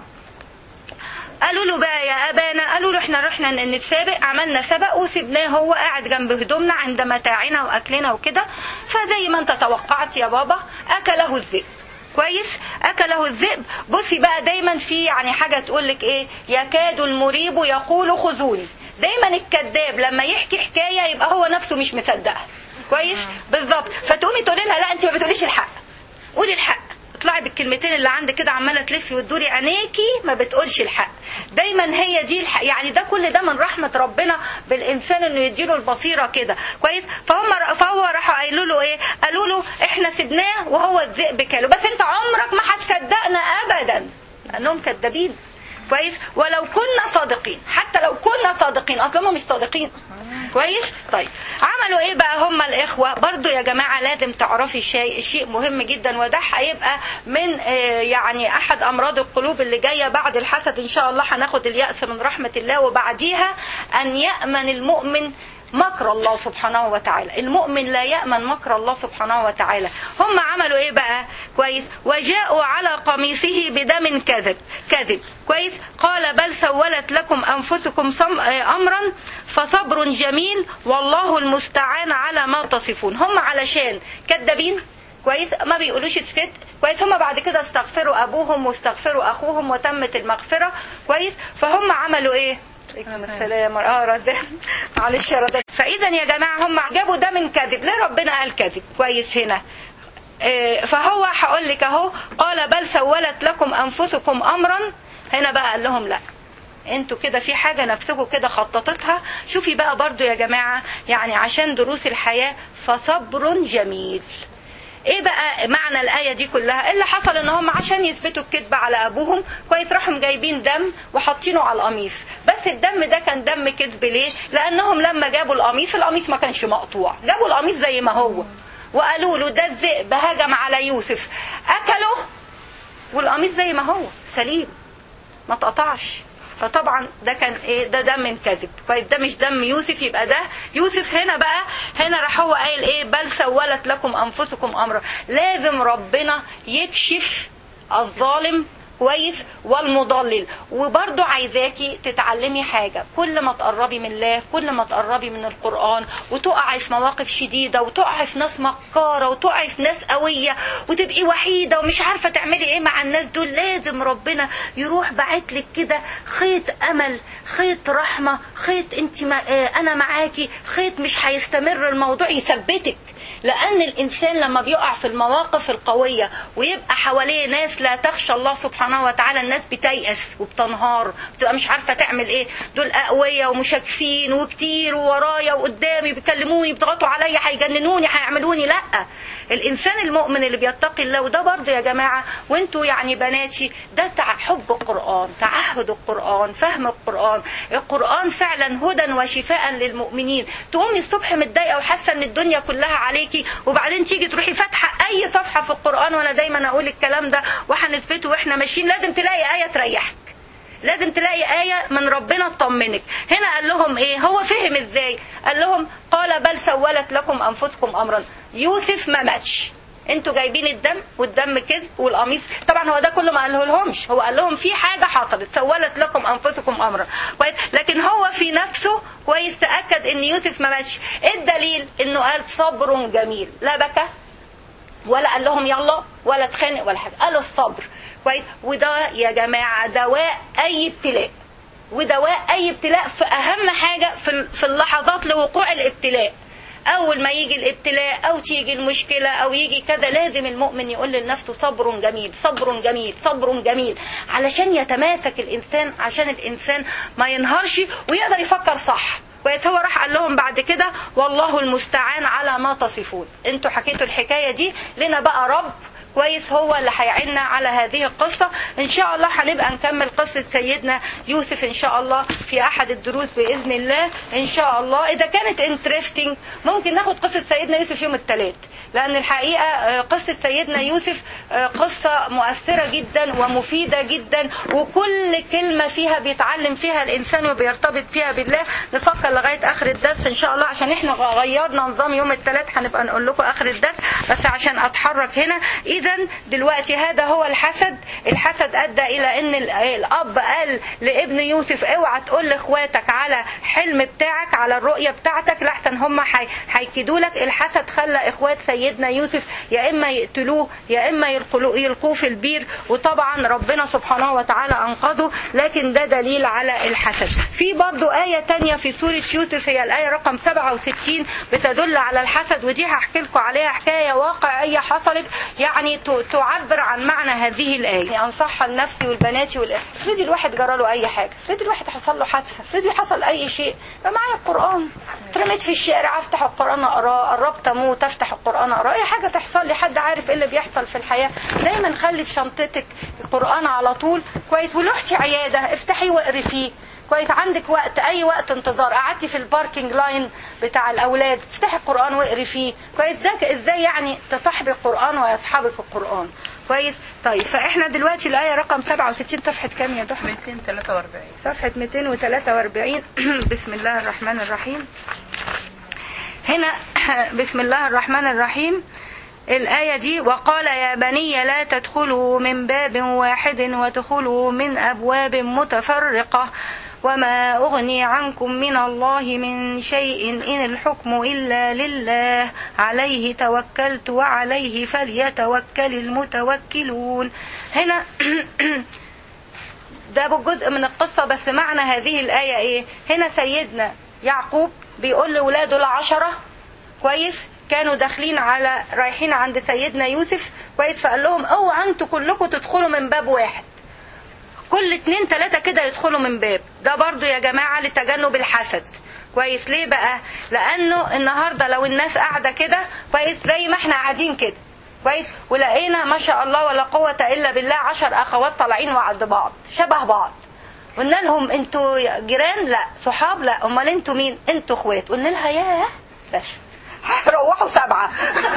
قالوا له بقى يا ابانا قالوا له احنا رحنا نتسابق عملنا سبق وسبناه هو قاعد جنب هدومنا عند متاعنا واكلنا وكده فزي ما انت توقعت يا بابا اكله الذئب كويس اكله الذئب بصي بقى دايما في يعني حاجه تقول لك ايه يكاد المريب يقول خذوني دايما الكذاب لما يحكي حكايه يبقى هو نفسه مش مصدقها كويس بالظبط فتقومي تقولي لها لا انت ما بتقوليش الحق قولي الحق اطلعي بالكلمتين اللي عندك كده عماله تلفي وتدوري عينيكي ما بتقولش الحق دايما هي دي الحق يعني ده كل ده من رحمه ربنا بالانسان انه يديله البصيره كده كويس فهم فهو راحوا قالوا له ايه قالوا له احنا سبناه وهو الذئب كاله بس انت عمرك ما هتصدقنا ابدا لانهم كذابين كويس ولو كنا صادقين حتى لو كنا صادقين اصلا هم مش صادقين كويس طيب عملوا ايه بقى هم الاخوه برضو يا جماعه لازم تعرفي شيء شيء مهم جدا وده هيبقى من آه يعني احد امراض القلوب اللي جايه بعد الحسد ان شاء الله هناخد الياس من رحمه الله وبعديها ان يامن المؤمن مكر الله سبحانه وتعالى المؤمن لا يأمن مكر الله سبحانه وتعالى هم عملوا ايه بقى كويس وجاءوا على قميصه بدم كذب كذب كويس قال بل سولت لكم انفسكم امرا فصبر جميل والله المستعان على ما تصفون هم علشان كذابين كويس ما بيقولوش الست كويس هم بعد كده استغفروا ابوهم واستغفروا اخوهم وتمت المغفره كويس فهم عملوا ايه عليكم السلام اه ردان معلش يا ردان فاذا يا جماعه هم جابوا ده من كذب ليه ربنا قال كذب كويس هنا إيه فهو هقول لك اهو قال بل سولت لكم انفسكم امرا هنا بقى قال لهم لا انتوا كده في حاجه نفسكم كده خططتها شوفي بقى برضو يا جماعه يعني عشان دروس الحياه فصبر جميل ايه بقى معنى الايه دي كلها اللي حصل ان هم عشان يثبتوا الكذب على ابوهم كويس راحوا جايبين دم وحاطينه على القميص بس الدم ده كان دم كذب ليه لانهم لما جابوا القميص القميص ما كانش مقطوع جابوا القميص زي ما هو وقالوا له ده الذئب هجم على يوسف اكله والقميص زي ما هو سليم ما اتقطعش فطبعا ده كان ايه ده دم من كذب كويس ده مش دم يوسف يبقى ده يوسف هنا بقى هنا راح هو قايل ايه بل سولت لكم انفسكم امرا لازم ربنا يكشف الظالم كويس والمضلل وبرضو عايزاكي تتعلمي حاجة كل ما تقربي من الله كل ما تقربي من القرآن وتقعي في مواقف شديدة وتقعي في ناس مكارة وتقعي في ناس قوية وتبقي وحيدة ومش عارفة تعملي ايه مع الناس دول لازم ربنا يروح باعتلك كده خيط امل خيط رحمة خيط انت ما اه انا معاكي خيط مش هيستمر الموضوع يثبتك لان الانسان لما بيقع في المواقف القوية ويبقى حواليه ناس لا تخشى الله سبحانه سبحانه وتعالى الناس بتيأس وبتنهار بتبقى مش عارفه تعمل ايه دول اقوياء ومشاكسين وكتير وورايا وقدامي بيكلموني بيضغطوا عليا هيجننوني هيعملوني لا الانسان المؤمن اللي بيتقي الله وده برضه يا جماعه وانتوا يعني بناتي ده تع... حب القران تعهد القران فهم القران القران فعلا هدى وشفاء للمؤمنين تقومي الصبح متضايقه وحاسه ان الدنيا كلها عليكي وبعدين تيجي تروحي فاتحه اي صفحه في القران وانا دايما اقول الكلام ده وهنثبته واحنا ماشيين لازم تلاقي ايه تريحك لازم تلاقي آية من ربنا تطمنك هنا قال لهم ايه هو فهم ازاي قال لهم قال بل سولت لكم انفسكم امرا يوسف ما ماتش انتوا جايبين الدم والدم كذب والقميص طبعا هو ده كله ما قاله لهمش هو قال لهم في حاجه حصلت سولت لكم انفسكم امرا كويس لكن هو في نفسه كويس تاكد ان يوسف ما ماتش ايه الدليل انه قال صبر جميل لا بكى ولا قال لهم يلا ولا اتخانق ولا حاجه قالوا الصبر كويس وده يا جماعه دواء اي ابتلاء ودواء اي ابتلاء في اهم حاجه في في اللحظات لوقوع الابتلاء اول ما يجي الابتلاء او تيجي المشكله او يجي كذا لازم المؤمن يقول لنفسه صبر جميل صبر جميل صبر جميل علشان يتماسك الانسان عشان الانسان ما ينهارش ويقدر يفكر صح كويس هو راح قال لهم بعد كده والله المستعان على ما تصفون انتوا حكيتوا الحكايه دي لنا بقى رب كويس هو اللي هيعيننا على هذه القصة ان شاء الله هنبقى نكمل قصة سيدنا يوسف ان شاء الله في احد الدروس باذن الله ان شاء الله اذا كانت انترستنج ممكن ناخد قصة سيدنا يوسف يوم الثلاث لان الحقيقة قصة سيدنا يوسف قصة مؤثرة جدا ومفيدة جدا وكل كلمة فيها بيتعلم فيها الانسان وبيرتبط فيها بالله نفكر لغاية اخر الدرس ان شاء الله عشان احنا غيرنا نظام يوم الثلاث هنبقى نقول لكم اخر الدرس بس عشان اتحرك هنا اذا دلوقتي هذا هو الحسد الحسد ادى الى ان الاب قال لابن يوسف اوعى تقول لاخواتك على حلم بتاعك على الرؤيه بتاعتك لحسن هم هيكيدوا لك الحسد خلى اخوات سيدنا يوسف يا اما يقتلوه يا اما يلقوه في البير وطبعا ربنا سبحانه وتعالى انقذه لكن ده دليل على الحسد في برضو آية تانية في سورة يوسف هي الآية رقم 67 بتدل على الحسد ودي هحكي لكم عليها حكاية واقعية حصلت يعني تعبر عن معنى هذه الآية يعني أنصحها لنفسي والبنات والأخ افرضي الواحد جرى له أي حاجة افرضي الواحد حصل له حادثة افرضي حصل أي شيء يبقى معايا القرآن اترميت في الشارع أفتح القرآن أقراه قربت أموت أفتح القرآن أقراه أي حاجة تحصل لي حد عارف إيه اللي بيحصل في الحياة دايما خلي في شنطتك القرآن على طول كويس ورحتي عيادة افتحيه واقري فيه كويس عندك وقت اي وقت انتظار قعدتي في الباركينج لاين بتاع الاولاد افتحي القران واقري فيه كويس ده ازاي يعني تصاحبي القران ويصحبك القران كويس طيب فاحنا دلوقتي الايه رقم 67 صفحه كام يا ضحى 243 صفحه 243 بسم الله الرحمن الرحيم هنا بسم الله الرحمن الرحيم الآية دي وقال يا بني لا تدخلوا من باب واحد وادخلوا من أبواب متفرقة وما أغني عنكم من الله من شيء إن الحكم إلا لله عليه توكلت وعليه فليتوكل المتوكلون هنا ده جزء من القصة بس معنى هذه الآية إيه هنا سيدنا يعقوب بيقول لولاده العشرة كويس كانوا داخلين على رايحين عند سيدنا يوسف كويس فقال لهم اوعوا انتوا كلكم تدخلوا من باب واحد كل اتنين تلاتة كده يدخلوا من باب ده برضو يا جماعة لتجنب الحسد كويس ليه بقى لانه النهاردة لو الناس قاعدة كده كويس زي ما احنا قاعدين كده كويس ولقينا ما شاء الله ولا قوة الا بالله عشر اخوات طالعين وعد بعض شبه بعض قلنا لهم انتوا جيران لا صحاب لا امال انتوا مين انتوا اخوات قلنا لها ياه بس روحوا سبعة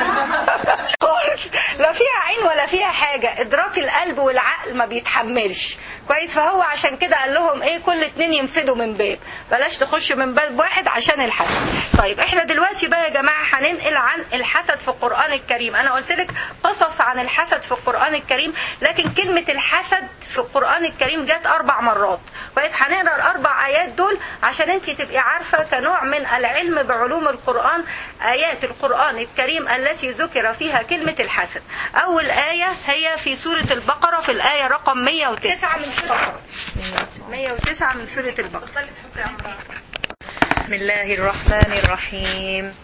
لا فيها عين ولا فيها حاجة ادراك القلب والعقل ما بيتحملش كويس فهو عشان كده قال لهم ايه كل اتنين ينفدوا من باب بلاش تخشوا من باب واحد عشان الحسد طيب احنا دلوقتي بقى يا جماعة هننقل عن الحسد في القرآن الكريم انا قلت لك قصص عن الحسد في القرآن الكريم لكن كلمة الحسد في القرآن الكريم جت اربع مرات كويس هنقرا الاربع ايات دول عشان انت تبقي عارفة كنوع من العلم بعلوم القرآن آيات القرآن الكريم التي ذكر فيها كلمة الحسد أول آية هي في سورة البقرة في الآية رقم 109 من سورة البقرة 109 من سورة البقرة بسم الله الرحمن الرحيم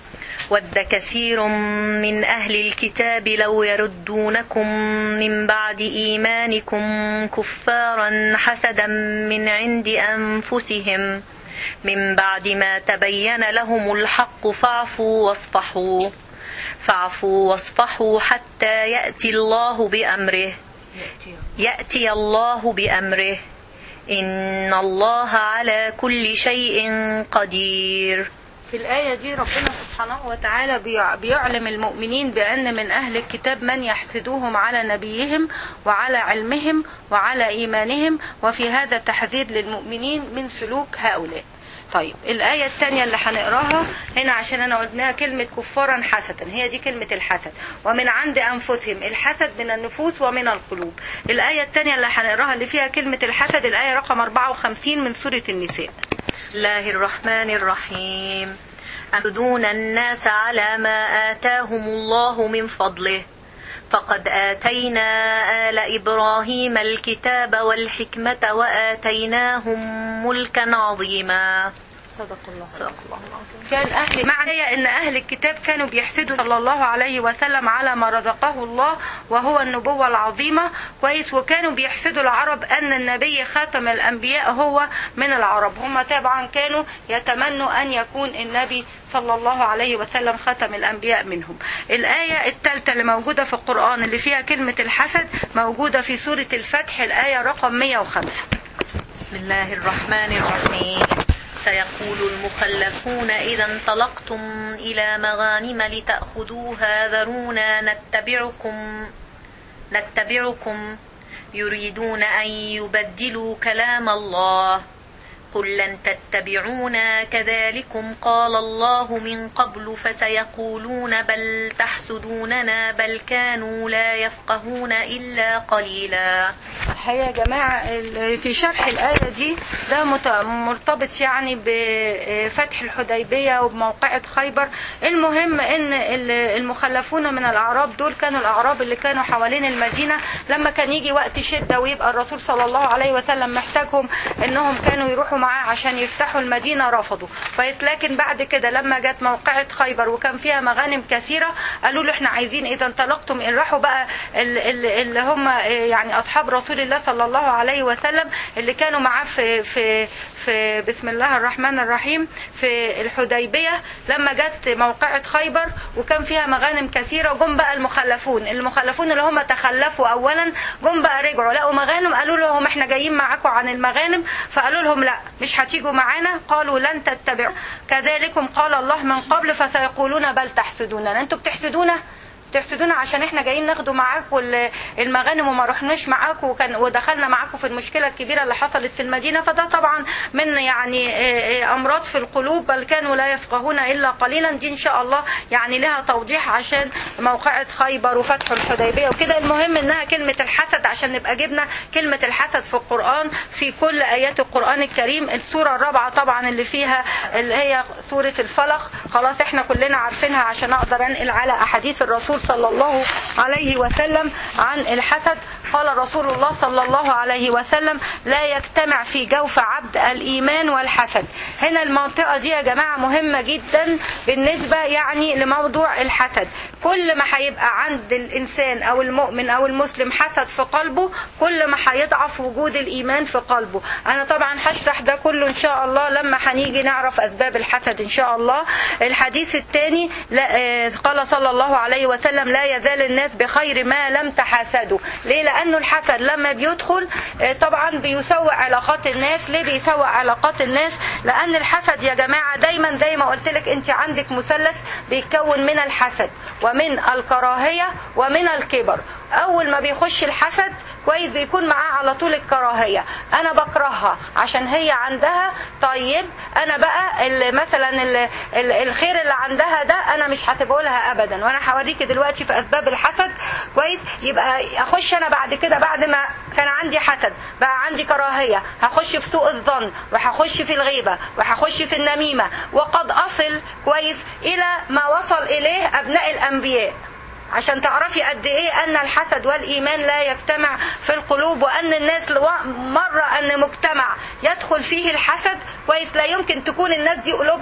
ود كثير من أهل الكتاب لو يردونكم من بعد إيمانكم كفارا حسدا من عند أنفسهم من بعد ما تبين لهم الحق فاعفوا واصفحوا فاعفوا واصفحوا حتى يأتي الله بأمره يأتي الله بأمره إن الله على كل شيء قدير في الآية دي ربنا سبحانه وتعالى بيع- بيعلم المؤمنين بأن من أهل الكتاب من يحسدوهم على نبيهم وعلى علمهم وعلى إيمانهم وفي هذا تحذير للمؤمنين من سلوك هؤلاء طيب الآية الثانية اللي هنقراها هنا عشان أنا قلناها كلمة كفارا حسدا هي دي كلمة الحسد ومن عند أنفسهم الحسد من النفوس ومن القلوب الآية الثانية اللي هنقراها اللي فيها كلمة الحسد الآية رقم 54 من سورة النساء الله الرحمن الرحيم أمدون الناس على ما آتاهم الله من فضله فقد آتينا آل إبراهيم الكتاب والحكمة وآتيناهم ملكا عظيما صدق الله صدق الله العظيم كان أهل معنى أن أهل الكتاب كانوا بيحسدوا صلى الله عليه وسلم على ما رزقه الله وهو النبوة العظيمة كويس وكانوا بيحسدوا العرب أن النبي خاتم الأنبياء هو من العرب هم طبعا كانوا يتمنوا أن يكون النبي صلى الله عليه وسلم ختم الأنبياء منهم الآية الثالثة اللي موجودة في القرآن اللي فيها كلمة الحسد موجودة في سورة الفتح الآية رقم 105 بسم الله الرحمن الرحيم سيقول المخلفون إذا انطلقتم إلى مغانم لتأخذوها ذرونا نتبعكم نتبعكم يريدون أن يبدلوا كلام الله قل لن تتبعونا كذلكم قال الله من قبل فسيقولون بل تحسدوننا بل كانوا لا يفقهون إلا قليلا الحقيقة يا جماعة ال- في شرح الآية دي ده مت- مرتبط يعني بفتح الحديبية وبموقعة خيبر المهم ان ال- المخلفون من الأعراب دول كانوا الأعراب اللي كانوا حوالين المدينة لما كان يجي وقت شدة ويبقى الرسول صلى الله عليه وسلم محتاجهم انهم كانوا يروحوا معاه عشان يفتحوا المدينة رفضوا كويس لكن بعد كده لما جت موقعة خيبر وكان فيها مغانم كثيرة قالوا له احنا عايزين اذا انطلقتم ان راحوا بقى ال- ال- اللي هم يعني اصحاب رسول الله صلى الله عليه وسلم اللي كانوا معاه في في في بسم الله الرحمن الرحيم في الحديبية لما جت موقعة خيبر وكان فيها مغانم كثيرة جم بقى المخلفون المخلفون اللي هم تخلفوا اولا جم بقى رجعوا لقوا مغانم قالوا لهم احنا جايين معاكم عن المغانم فقالوا لهم لا مش هتيجوا معانا قالوا لن تتبعوا كذلكم قال الله من قبل فسيقولون بل تحسدوننا انتوا بتحسدونا تحسدونا عشان احنا جايين ناخدوا معاكم ال- المغانم وما رحناش معاكم وكان ودخلنا معاكم في المشكله الكبيره اللي حصلت في المدينه فده طبعا من يعني اه، اه، امراض في القلوب بل كانوا لا يفقهون الا قليلا دي ان شاء الله يعني لها توضيح عشان موقعة خيبر وفتح الحديبيه وكده المهم انها كلمه الحسد عشان نبقى جبنا كلمه الحسد في القران في كل ايات القران الكريم السوره الرابعه طبعا اللي فيها اللي هي سوره الفلق خلاص احنا كلنا عارفينها عشان اقدر انقل على احاديث الرسول صلى الله عليه وسلم عن الحسد قال رسول الله صلى الله عليه وسلم لا يجتمع في جوف عبد الايمان والحسد هنا المنطقه دي يا جماعه مهمه جدا بالنسبه يعني لموضوع الحسد كل ما هيبقى عند الانسان او المؤمن او المسلم حسد في قلبه كل ما هيضعف وجود الايمان في قلبه انا طبعا هشرح ده كله ان شاء الله لما هنيجي نعرف اسباب الحسد ان شاء الله الحديث الثاني قال صلى الله عليه وسلم لا يزال الناس بخير ما لم تحاسدوا ليه لانه الحسد لما بيدخل آه، طبعا بيسوء علاقات الناس ليه بيسوء علاقات الناس لان الحسد يا جماعه دايما زي ما قلت لك انت عندك مثلث بيتكون من الحسد ومن الكراهيه ومن الكبر اول ما بيخش الحسد كويس بيكون معاه على طول الكراهيه انا بكرهها عشان هي عندها طيب انا بقى ال- مثلا ال- ال- الخير اللي عندها ده انا مش هسيبه لها ابدا وانا هوريكي دلوقتي في اسباب الحسد كويس يبقى اخش انا بعد كده بعد ما كان عندي حسد بقى عندي كراهيه هخش في سوء الظن وهخش في الغيبه وهخش في النميمه وقد اصل كويس الى ما وصل اليه ابناء الانبياء عشان تعرفي قد ايه ان الحسد والايمان لا يجتمع في القلوب وان الناس لو- مره ان مجتمع يدخل فيه الحسد كويس لا يمكن تكون الناس دي قلوبها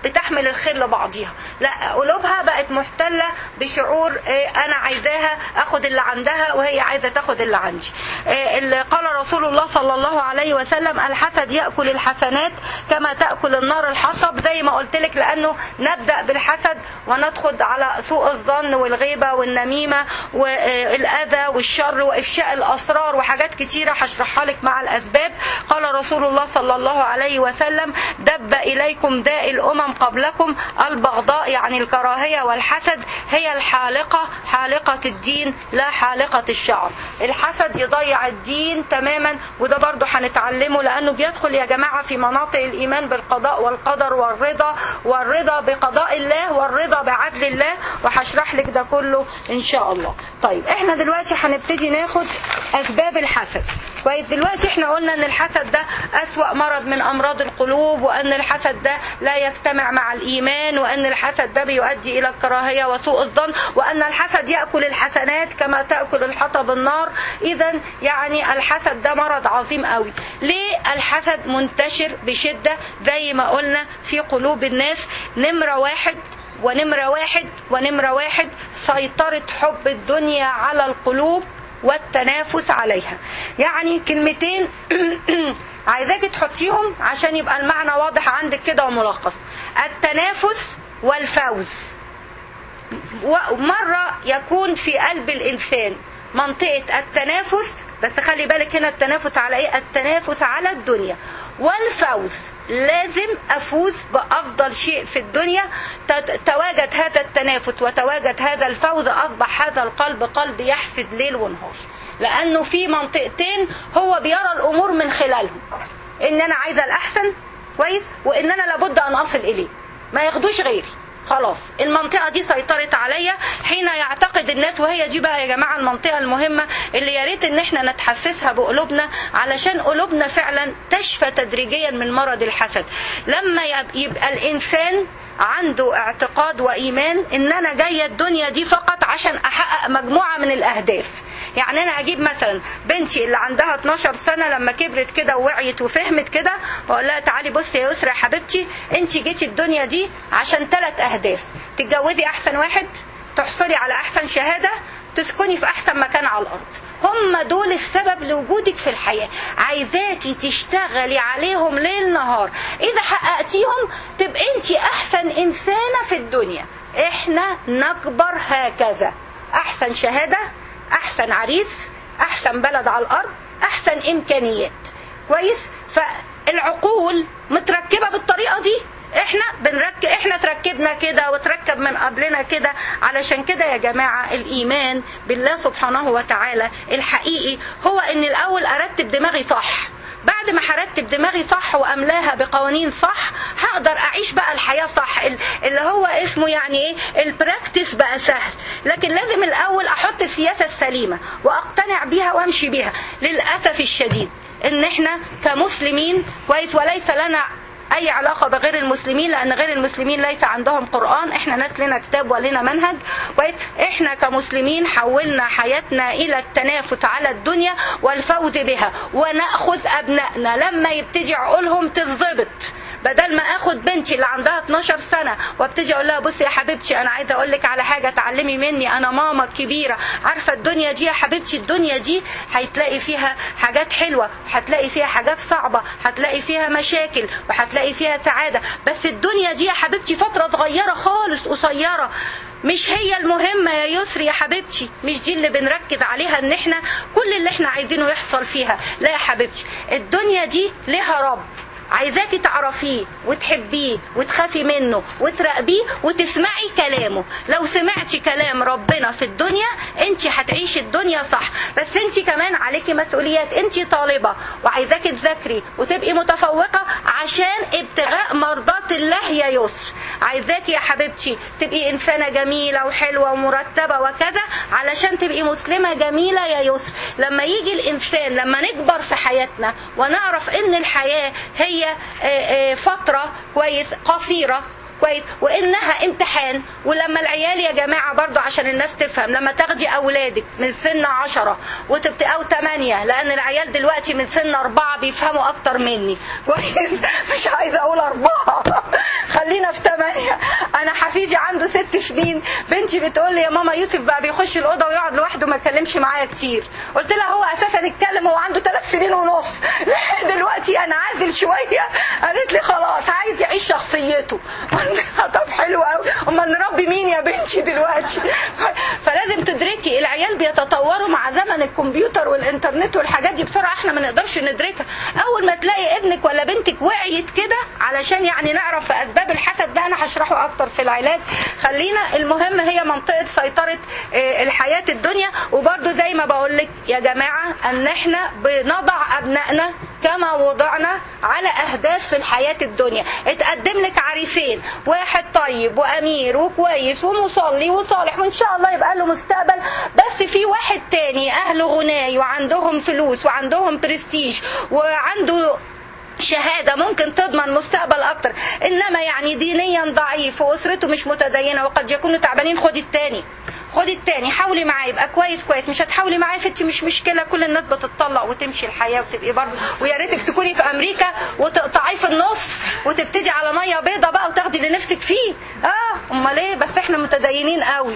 بتحمل الخير لبعضيها لا قلوبها بقت محتله بشعور إيه انا عايزاها اخد اللي عندها وهي عايزه تاخد اللي عندي إيه اللي قال رسول الله صلى الله عليه وسلم الحسد ياكل الحسنات كما تاكل النار الحطب زي ما قلت لك لانه نبدا بالحسد وندخل على سوء الظن والغيبه والنميمه والاذى والشر وافشاء الاسرار وحاجات كتيره هشرحها لك مع الاسباب قال رسول الله صلى الله عليه وسلم دب اليكم داء الامم قبلكم البغضاء يعني الكراهيه والحسد هي الحالقه حالقه الدين لا حالقه الشعر الحسد يضيع الدين تماما وده برضه هنتعلمه لانه بيدخل يا جماعه في مناطق الايمان بالقضاء والقدر والرضا والرضا بقضاء الله والرضا بعدل الله وهشرح لك ده كله ان شاء الله طيب احنا دلوقتي هنبتدي ناخد اسباب الحسد كويس دلوقتي احنا قلنا ان الحسد ده اسوأ مرض من امراض القلوب وان الحسد ده لا يجتمع مع الايمان وان الحسد ده بيؤدي الى الكراهيه وسوء الظن وان الحسد ياكل الحسنات كما تاكل الحطب النار اذا يعني الحسد ده مرض عظيم قوي ليه الحسد منتشر بشده زي ما قلنا في قلوب الناس نمره واحد ونمره واحد ونمره واحد سيطره حب الدنيا على القلوب والتنافس عليها يعني كلمتين عايزاك تحطيهم عشان يبقى المعنى واضح عندك كده وملخص التنافس والفوز ومرة يكون في قلب الإنسان منطقة التنافس بس خلي بالك هنا التنافس على ايه التنافس على الدنيا والفوز لازم افوز بافضل شيء في الدنيا تواجد هذا التنافس وتواجد هذا الفوز اصبح هذا القلب قلب يحسد ليل ونهار لانه في منطقتين هو بيرى الامور من خلالهم ان انا عايزه الاحسن كويس وان انا لابد ان اصل اليه ما ياخدوش غيري خلاص المنطقة دي سيطرت عليا حين يعتقد الناس وهي دي بقى يا جماعة المنطقة المهمة اللي يا ريت ان احنا نتحسسها بقلوبنا علشان قلوبنا فعلا تشفى تدريجيا من مرض الحسد لما يبقى الانسان عنده اعتقاد وايمان ان انا جايه الدنيا دي فقط عشان احقق مجموعه من الاهداف يعني انا اجيب مثلا بنتي اللي عندها 12 سنه لما كبرت كده ووعيت وفهمت كده واقول لها تعالي بصي يا يسرا يا حبيبتي انت جيتي الدنيا دي عشان ثلاث اهداف تتجوزي احسن واحد تحصلي على احسن شهاده تسكني في احسن مكان على الارض هم دول السبب لوجودك في الحياة عايزاكي تشتغلي عليهم ليل نهار إذا حققتيهم تبقى أنت أحسن إنسانة في الدنيا إحنا نكبر هكذا أحسن شهادة أحسن عريس أحسن بلد على الأرض أحسن إمكانيات كويس فالعقول متركبة بالطريقة دي احنا بنركب احنا تركبنا كده وتركب من قبلنا كده علشان كده يا جماعه الايمان بالله سبحانه وتعالى الحقيقي هو ان الاول ارتب دماغي صح بعد ما هرتب دماغي صح واملاها بقوانين صح هقدر اعيش بقى الحياه صح اللي هو اسمه يعني ايه البراكتس بقى سهل لكن لازم الاول احط السياسه السليمه واقتنع بيها وامشي بيها للاسف الشديد ان احنا كمسلمين كويس وليس لنا اي علاقه بغير المسلمين لان غير المسلمين ليس عندهم قران احنا ناس لنا كتاب ولنا منهج كويس احنا كمسلمين حولنا حياتنا الى التنافس على الدنيا والفوز بها وناخذ ابنائنا لما يبتدي عقولهم تتظبط بدل ما اخد بنتي اللي عندها 12 سنه وابتدي اقول لها بصي يا حبيبتي انا عايزه اقول لك على حاجه تعلمي مني انا ماما كبيره عارفه الدنيا دي يا حبيبتي الدنيا دي هتلاقي فيها حاجات حلوه هتلاقي فيها حاجات صعبه هتلاقي فيها مشاكل وهتلاقي فيها سعاده بس الدنيا دي يا حبيبتي فتره صغيره خالص قصيره مش هي المهمة يا يسري يا حبيبتي مش دي اللي بنركز عليها ان احنا كل اللي احنا عايزينه يحصل فيها لا يا حبيبتي الدنيا دي لها رب عايزاكي تعرفيه وتحبيه وتخافي منه وتراقبيه وتسمعي كلامه لو سمعتي كلام ربنا في الدنيا انت هتعيشي الدنيا صح بس انت كمان عليكي مسؤوليات انت طالبة وعايزاكي تذاكري وتبقي متفوقة عشان ابتغاء مرضات الله يا يسر عايزاكي يا حبيبتي تبقي انسانة جميلة وحلوة ومرتبة وكذا علشان تبقي مسلمة جميلة يا يسر لما يجي الانسان لما نكبر في حياتنا ونعرف ان الحياة هي فترة كويس قصيرة كويس وانها امتحان ولما العيال يا جماعه برضو عشان الناس تفهم لما تاخدي اولادك من سن عشرة وتبقى او ثمانية لان العيال دلوقتي من سن اربعة بيفهموا اكتر مني كويس مش عايزه اقول اربعة خلينا في ثمانية انا حفيدي عنده ست سنين بنتي بتقول لي يا ماما يوسف بقى بيخش الاوضه ويقعد لوحده ما يتكلمش معايا كتير قلت لها هو اساسا اتكلم هو عنده ثلاث سنين ونص دلوقتي انا عازل شويه قالت لي خلاص عايز يعيش شخصيته قلت لها طب حلو قوي امال نربي مين يا بنتي دلوقتي فلازم تدركي العيال بيتطوروا مع زمن الكمبيوتر والانترنت والحاجات دي بسرعه احنا ما نقدرش ندركها اول ما تلاقي ابنك ولا بنتك وعيت كده علشان يعني نعرف في اسباب الحسد ده انا هشرحه اكتر في العلاج خلينا المهم هي منطقه سيطره آه، الحياه الدنيا وبرده زي ما بقول لك يا جماعه ان احنا بنضع ابنائنا كما وضعنا على اهداف في الحياه الدنيا اتقدم لك عريسين واحد طيب وامير وكويس ومصلي وصالح وان شاء الله يبقى له مستقبل بس في واحد تاني اهله غناي وعندهم فلوس وعندهم برستيج وعنده شهادة ممكن تضمن مستقبل أكتر إنما يعني دينيا ضعيف وأسرته مش متدينة وقد يكونوا تعبانين خدي التاني خدي التاني حاولي معاه يبقى كويس كويس مش هتحاولي معاه يا ستي مش مشكلة كل الناس بتتطلق وتمشي الحياة وتبقي برضه ويا ريتك تكوني في أمريكا وتقطعيه في النص وتبتدي على مية بيضة بقى وتاخدي اللي نفسك فيه اه امال ايه بس احنا متدينين قوي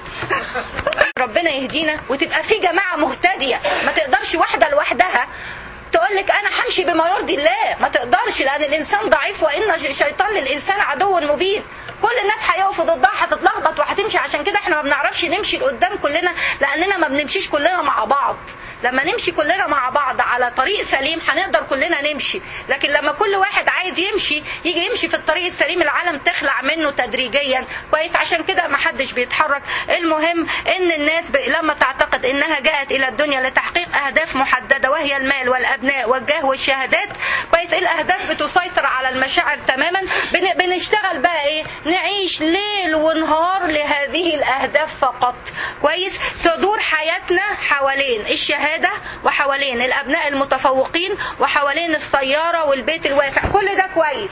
ربنا يهدينا وتبقى في جماعة مهتدية ما تقدرش واحدة لوحدها تقول لك انا همشي بما يرضي الله ما تقدرش لان الانسان ضعيف وان الشيطان للانسان عدو مبين كل الناس هيقفوا ضدها هتتلخبط وهتمشي عشان كده احنا ما بنعرفش نمشي لقدام كلنا لاننا ما بنمشيش كلنا مع بعض لما نمشي كلنا مع بعض على طريق سليم هنقدر كلنا نمشي لكن لما كل واحد عايز يمشي يجي يمشي في الطريق السليم العالم تخلع منه تدريجيا كويس عشان كده ما حدش بيتحرك المهم ان الناس ب... لما تعتقد انها جاءت الى الدنيا لتحقيق اهداف محدده وهي المال والابناء والجاه والشهادات كويس الاهداف بتسيطر على المشاعر تماما بن... بنشتغل بقى ايه نعيش ليل ونهار لهذه الاهداف فقط كويس تدور حياتنا حوالين الشهاده وحوالين الابناء المتفوقين وحوالين السياره والبيت الواسع كل ده كويس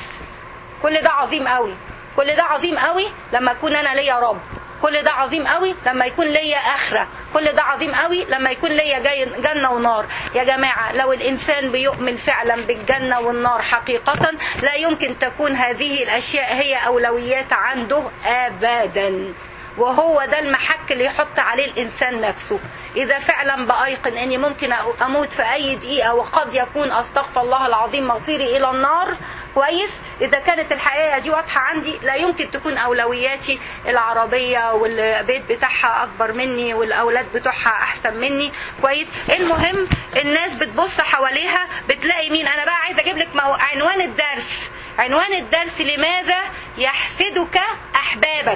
كل ده عظيم قوي كل ده عظيم قوي لما اكون انا ليا رب كل ده عظيم قوي لما يكون ليا اخره كل ده عظيم قوي لما يكون ليا جاي جنه ونار يا جماعه لو الانسان بيؤمن فعلا بالجنه والنار حقيقه لا يمكن تكون هذه الاشياء هي اولويات عنده ابدا وهو ده المحك اللي يحط عليه الانسان نفسه اذا فعلا بايقن اني ممكن اموت في اي دقيقه وقد يكون استغفر الله العظيم مصيري الى النار كويس اذا كانت الحقيقه دي واضحه عندي لا يمكن تكون اولوياتي العربيه والبيت بتاعها اكبر مني والاولاد بتوعها احسن مني كويس المهم الناس بتبص حواليها بتلاقي مين انا بقى عايزه اجيب لك عنوان الدرس عنوان الدرس لماذا يحسدك احبابك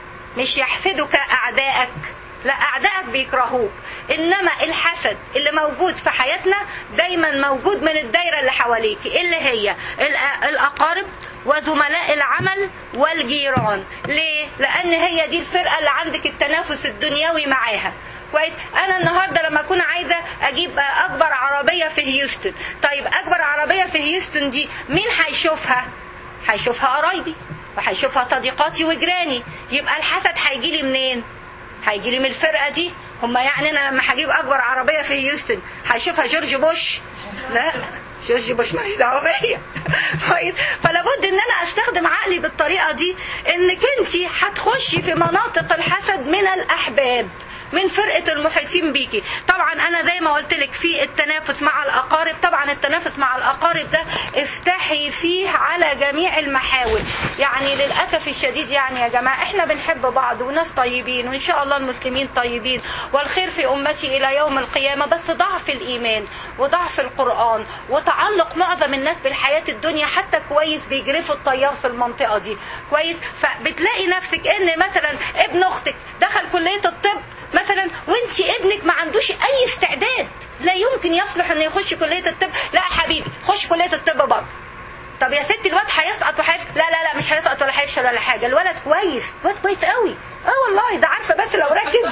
مش يحسدك اعدائك لا اعدائك بيكرهوك انما الحسد اللي موجود في حياتنا دايما موجود من الدايره اللي حواليك اللي هي الاقارب وزملاء اجيب والجيران ليه لان هي دي الفرقه اللي عندك التنافس الدنيوي معاها كويس انا النهارده لما اكون عايزه اجيب اكبر عربيه في هيوستن طيب اكبر عربيه في هيوستن دي مين هيشوفها هيشوفها قرايبي وهيشوفها صديقاتي وجيراني يبقى الحسد هيجي لي منين هيجي لي من الفرقه دي هم يعني انا لما هجيب اكبر عربيه في هيوستن هيشوفها جورج بوش لا جورج بوش ماليش دعوه بيا طيب فلا بد ان انا استخدم عقلي بالطريقه دي انك انت هتخشي في مناطق الحسد من الاحباب من فرقة المحيطين بيكي طبعا انا زي ما قلت لك في التنافس مع الاقارب طبعا التنافس مع الاقارب ده افتحي فيه على جميع المحاور يعني للاسف الشديد يعني يا جماعة احنا بنحب بعض وناس طيبين وان شاء الله المسلمين طيبين والخير في امتي الى يوم القيامة بس ضعف الايمان وضعف القرآن وتعلق معظم الناس بالحياة الدنيا حتى كويس بيجرفوا الطيار في المنطقة دي كويس فبتلاقي نفسك ان مثلا ابن اختك دخل كلية الطب مثلا وانت ابنك ما عندوش اي استعداد لا يمكن يصلح انه يخش كليه الطب لا حبيبي خش كليه الطب برضه طب يا ستي الواد هيسقط وهيفشل لا لا لا مش هيسقط ولا هيفشل ولا حاجه الولد كويس الولد كويس قوي اه والله ده عارفه بس لو ركز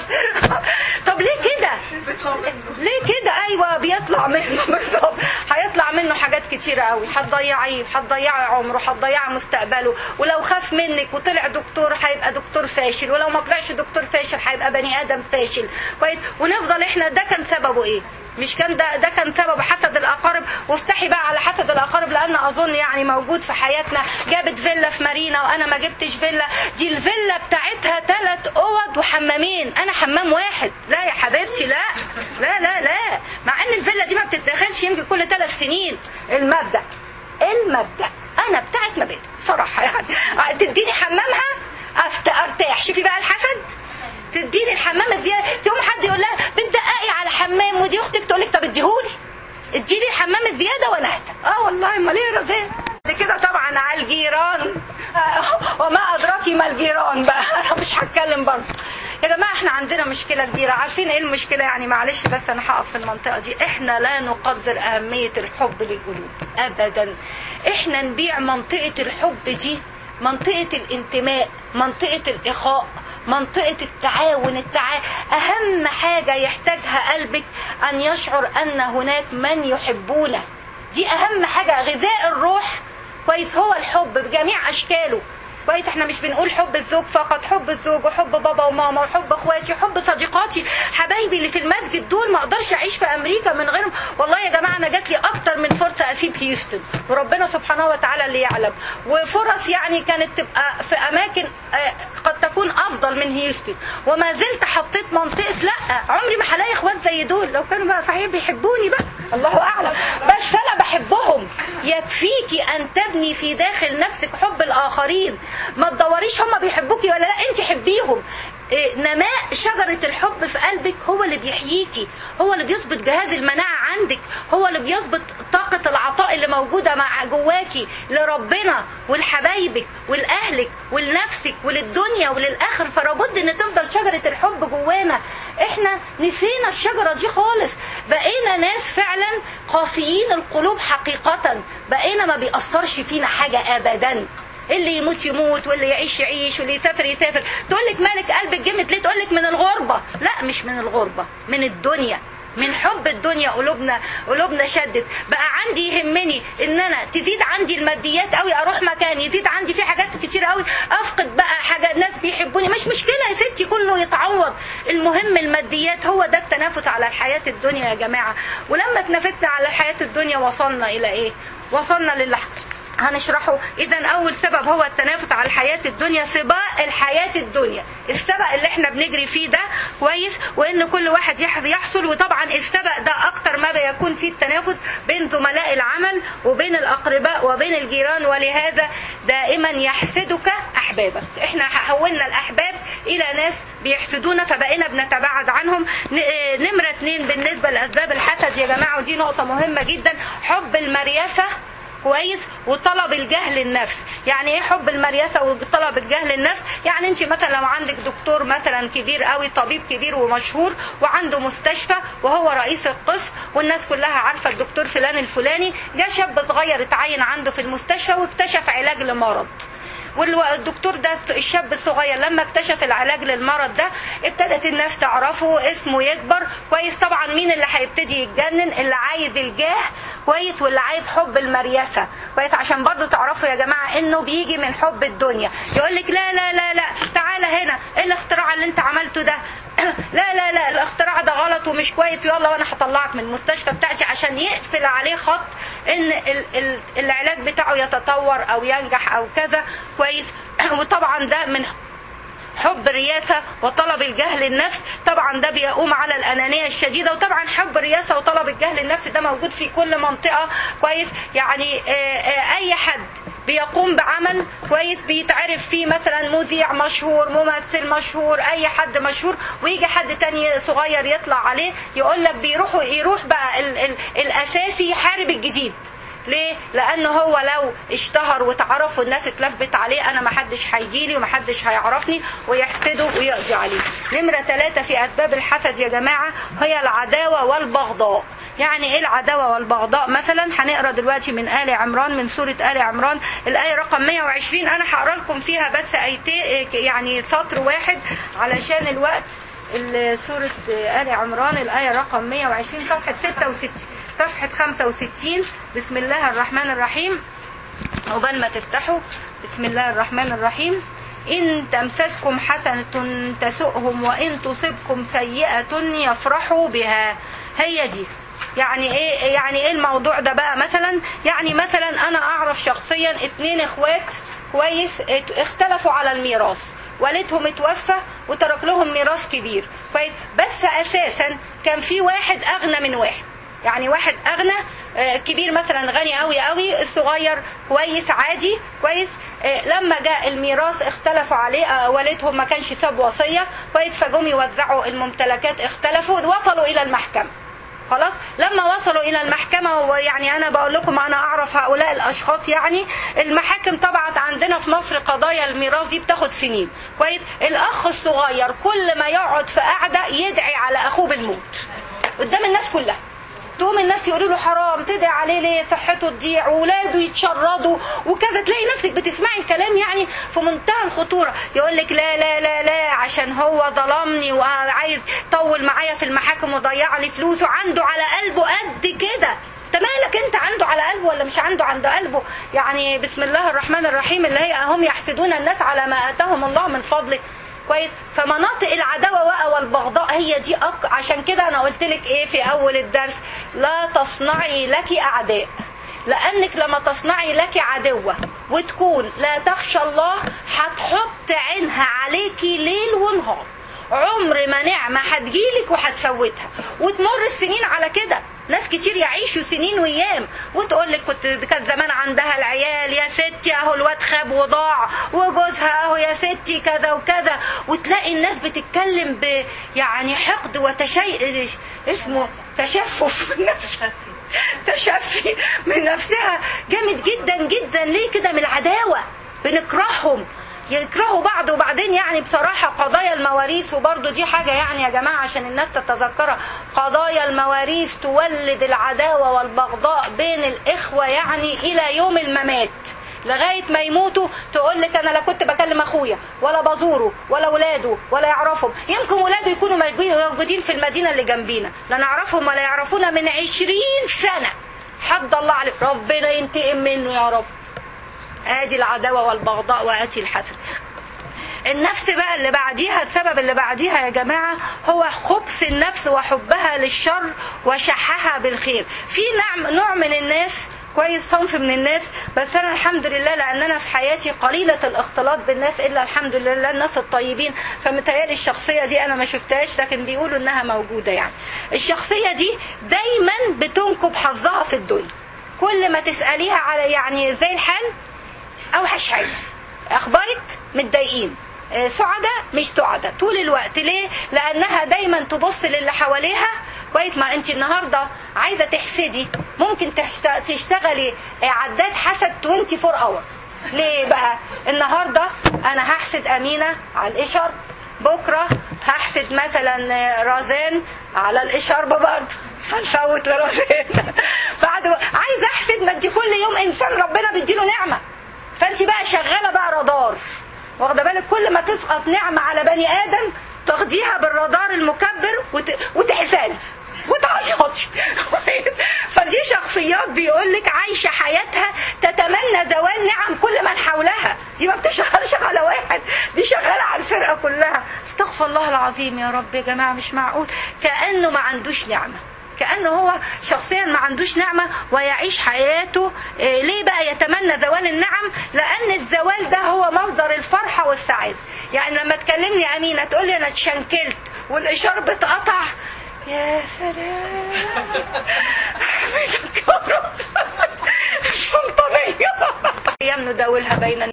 طب ليه كده ليه كده ايوه بيطلع منه بالظبط هيطلع منه حاجات كتيره قوي هتضيعيه هتضيعي عمره هتضيعي مستقبله ولو خاف منك وطلع دكتور هيبقى دكتور فاشل ولو ما طلعش دكتور فاشل هيبقى بني ادم فاشل كويس ونفضل احنا ده كان سببه ايه مش كان ده ده كان سبب حسد الاقارب وافتحي بقى على حسد الاقارب لان اظن يعني موجود في حياتنا جابت فيلا في مارينا وانا ما جبتش فيلا دي الفيلا بتاعتها ثلاث اوض وحمامين انا حمام واحد لا يا حبيبتي لا لا لا لا مع ان الفيلا دي ما بتتدخلش يمكن كل ثلاث سنين المبدا المبدا انا بتاعت مبادئ صراحه يعني تديني حمامها أفت ارتاح شوفي بقى الحسد تديني الحمام الزياده تقوم حد يقول لها بتدققي على حمام ودي اختك تقول لك طب اديهولي اديني الحمام الزياده وانا اهدى اه والله امال ايه رزان دي كده طبعا على الجيران آه، وما ادراكي ما الجيران بقى انا مش هتكلم برضه يا جماعه احنا عندنا مشكله كبيره عارفين ايه المشكله يعني معلش بس انا هقف في المنطقه دي احنا لا نقدر اهميه الحب للقلوب ابدا احنا نبيع منطقه الحب دي منطقه الانتماء منطقه الاخاء منطقة التعاون التعا... أهم حاجة يحتاجها قلبك أن يشعر أن هناك من يحبونه دي أهم حاجة غذاء الروح كويس هو الحب بجميع أشكاله كويس احنا مش بنقول حب الزوج فقط حب الزوج وحب بابا وماما وحب اخواتي وحب صديقاتي حبايبي اللي في المسجد دول ما اقدرش اعيش في امريكا من غيرهم والله يا جماعه انا جات لي اكتر من فرصه اسيب هيوستن وربنا سبحانه وتعالى اللي يعلم وفرص يعني كانت تبقى في اماكن آه، قد تكون افضل من هيوستن وما زلت حطيت منطقه لا عمري ما هلاقي اخوات زي دول لو كانوا بقى صحيح بيحبوني بقى الله اعلم بس انا بحبهم يكفيكي ان تبني في داخل نفسك حب الاخرين ما تدوريش هم بيحبوكي ولا لا انت حبيهم إيه، نماء شجرة الحب في قلبك هو اللي بيحييكي هو اللي بيظبط جهاز المناعة عندك هو اللي بيظبط طاقة العطاء اللي موجودة مع جواكي لربنا ولحبايبك ولأهلك ولنفسك وللدنيا وللآخر فلابد ان تفضل شجرة الحب جوانا احنا نسينا الشجرة دي خالص بقينا ناس فعلا قاسيين القلوب حقيقة بقينا ما بيأثرش فينا حاجة أبدا اللي يموت يموت واللي يعيش يعيش واللي يسافر يسافر تقول لك مالك قلبك جمت ليه تقول لك من الغربة لا مش من الغربة من الدنيا من حب الدنيا قلوبنا قلوبنا شدت بقى عندي يهمني ان انا تزيد عندي الماديات قوي اروح مكان يزيد عندي في حاجات كتير قوي افقد بقى حاجه ناس بيحبوني مش مشكله يا ستي كله يتعوض المهم الماديات هو ده التنافس على الحياه الدنيا يا جماعه ولما تنافسنا على الحياه الدنيا وصلنا الى ايه وصلنا للي هنشرحه اذا اول سبب هو التنافس على الحياة الدنيا سباق الحياة الدنيا السبق اللي احنا بنجري فيه ده كويس وان كل واحد يح- يحصل وطبعا السبق ده اكتر ما بيكون فيه التنافس بين زملاء العمل وبين الاقرباء وبين الجيران ولهذا دائما يحسدك احبابك احنا حولنا الاحباب الى ناس بيحسدونا فبقينا بنتباعد عنهم ن- آه، نمرة اتنين بالنسبة لاسباب الحسد يا جماعة ودي نقطة مهمة جدا حب المريسة كويس وطلب الجهل النفس يعني ايه حب المريسه وطلب الجهل النفس يعني انت مثلا لو عندك دكتور مثلا كبير قوي طبيب كبير ومشهور وعنده مستشفى وهو رئيس القسم والناس كلها عارفه الدكتور فلان الفلاني جه شاب صغير اتعين عنده في المستشفى واكتشف علاج لمرض والدكتور ده الشاب الصغير لما اكتشف العلاج للمرض ده ابتدت الناس تعرفه اسمه يكبر كويس طبعا مين اللي هيبتدي يتجنن اللي عايز الجاه كويس واللي عايز حب المريسه كويس عشان برضو تعرفوا يا جماعه انه بيجي من حب الدنيا يقول لك لا لا لا لا تعالى هنا ايه الاختراع اللي انت عملته ده لا لا لا الاختراع ده غلط ومش كويس يلا وانا هطلعك من المستشفى بتاعتي عشان يقفل عليه خط ان ال ال العلاج بتاعه يتطور او ينجح او كذا كويس وطبعا ده من حب الرياسة وطلب الجهل النفس طبعا ده بيقوم على الأنانية الشديدة وطبعا حب الرياسة وطلب الجهل النفس ده موجود في كل منطقة كويس يعني آه، آه، أي حد بيقوم بعمل كويس بيتعرف فيه مثلا مذيع مشهور ممثل مشهور اي حد مشهور ويجي حد تاني صغير يطلع عليه يقول لك بيروحوا يروح بقى ال ال الاساسي يحارب الجديد ليه؟ لأنه هو لو اشتهر واتعرف والناس اتلفت عليه أنا محدش هيجيلي ومحدش هيعرفني ويحسده ويقضي عليه. نمرة ثلاثة في أسباب الحسد يا جماعة هي العداوة والبغضاء. يعني ايه العداوة والبغضاء مثلا هنقرا دلوقتي من آل عمران من سورة آل عمران الآية رقم 120 أنا هقرا لكم فيها بس آيتين يعني سطر واحد علشان الوقت ال- سورة آل عمران الآية رقم 120 صفحة 66 صفحة 65 بسم الله الرحمن الرحيم عقبال ما تفتحوا بسم الله الرحمن الرحيم إن تمسسكم حسنة تسؤهم وإن تصبكم سيئة يفرحوا بها هي دي يعني ايه يعني ايه الموضوع ده بقى مثلا يعني مثلا انا اعرف شخصيا اتنين اخوات كويس ات- اختلفوا على الميراث والدهم اتوفى وترك لهم ميراث كبير كويس بس اساسا كان في واحد اغنى من واحد يعني واحد اغنى آه، كبير مثلا غني قوي قوي الصغير كويس عادي كويس آه، لما جاء الميراث اختلفوا عليه آه، والدهم ما كانش ساب وصيه كويس فجم يوزعوا الممتلكات اختلفوا وصلوا الى المحكمه خلاص لما وصلوا الى المحكمه ويعني انا بقول لكم انا اعرف هؤلاء الاشخاص يعني المحاكم طبعا عندنا في مصر قضايا الميراث دي بتاخد سنين كويس الاخ الصغير كل ما يقعد في قعده يدعي على اخوه بالموت قدام الناس كلها تقوم الناس يقولوا له حرام تدعي عليه ليه صحته تضيع وولاده يتشردوا وكذا تلاقي نفسك بتسمعي الكلام يعني في منتهى الخطوره يقول لك لا لا لا لا عشان هو ظلمني وعايز طول معايا في المحاكم وضيع لي فلوسه عنده على قلبه قد كده انت مالك انت عنده على قلبه ولا مش عنده عند قلبه يعني بسم الله الرحمن الرحيم اللي هي هم يحسدون الناس على ما اتاهم الله من فضله كويس فمناطق العداوه بقى والبغضاء هي دي أك... عشان كده انا قلت لك ايه في اول الدرس لا تصنعي لك اعداء لانك لما تصنعي لك عدوه وتكون لا تخشى الله هتحط عينها عليكي ليل ونهار عمر ما نعمة هتجيلك وهتفوتها وتمر السنين على كده ناس كتير يعيشوا سنين وايام وتقول لك كنت كان زمان عندها العيال يا ستي اهو الواد خاب وضاع وجوزها اهو يا ستي كذا وكذا وتلاقي الناس بتتكلم ب يعني حقد وتشيء اسمه تشفف تشفي من نفسها جامد جدا جدا ليه كده من العداوه بنكرههم يكرهوا بعض وبعدين يعني بصراحة قضايا المواريث وبرضه دي حاجة يعني يا جماعة عشان الناس تتذكرها قضايا المواريث تولد العداوة والبغضاء بين الإخوة يعني إلى يوم الممات لغاية ما يموتوا تقول لك أنا لا كنت بكلم أخويا ولا بزوره ولا ولاده ولا يعرفهم يمكن ولاده يكونوا موجودين في المدينة اللي جنبينا لا نعرفهم ولا يعرفونا من عشرين سنة حد الله عليه ربنا ينتقم منه يا رب ادي العداوه والبغضاء واتي الحسد النفس بقى اللي بعديها السبب اللي بعديها يا جماعة هو خبث النفس وحبها للشر وشحها بالخير في نوع نوع من الناس كويس صنف من الناس بس انا الحمد لله لان انا في حياتي قليله الاختلاط بالناس الا الحمد لله الناس الطيبين فمتهيألي الشخصيه دي انا ما شفتهاش لكن بيقولوا انها موجوده يعني الشخصيه دي دايما بتنكب حظها في الدنيا كل ما تساليها على يعني زي الحال اوحش حاجه اخبارك متضايقين آه، سعداء مش سعداء طول الوقت ليه لانها دايما تبص للي حواليها كويس ما انت النهارده عايزه تحسدي ممكن تشت- تشتغلي آه، عداد حسد 24 اور ليه بقى النهارده انا هحسد امينه على الاشارب بكره هحسد مثلا آه، رزان على الاشارب برضه هنفوت لرزان بعد عايز احسد ما انت كل يوم انسان ربنا بيديله نعمه فانت بقى شغاله بقى رادار واخده بالك كل ما تسقط نعمه على بني ادم تاخديها بالرادار المكبر وت... وتحزني وتعيطي فدي شخصيات بيقول لك عايشه حياتها تتمنى زوال نعم كل من حولها دي ما بتشتغلش على واحد دي شغاله على الفرقه كلها استغفر الله العظيم يا رب يا جماعه مش معقول كانه ما عندوش نعمه كأنه هو شخصيا ما عندوش نعمة ويعيش حياته إيه، ليه بقى يتمنى زوال النعم لأن الزوال ده هو مصدر الفرحة والسعادة يعني لما تكلمني أمينة تقول لي أنا اتشنكلت والإشارة اتقطع يا سلام احمدك يا رب السلطانية أيام نداولها بين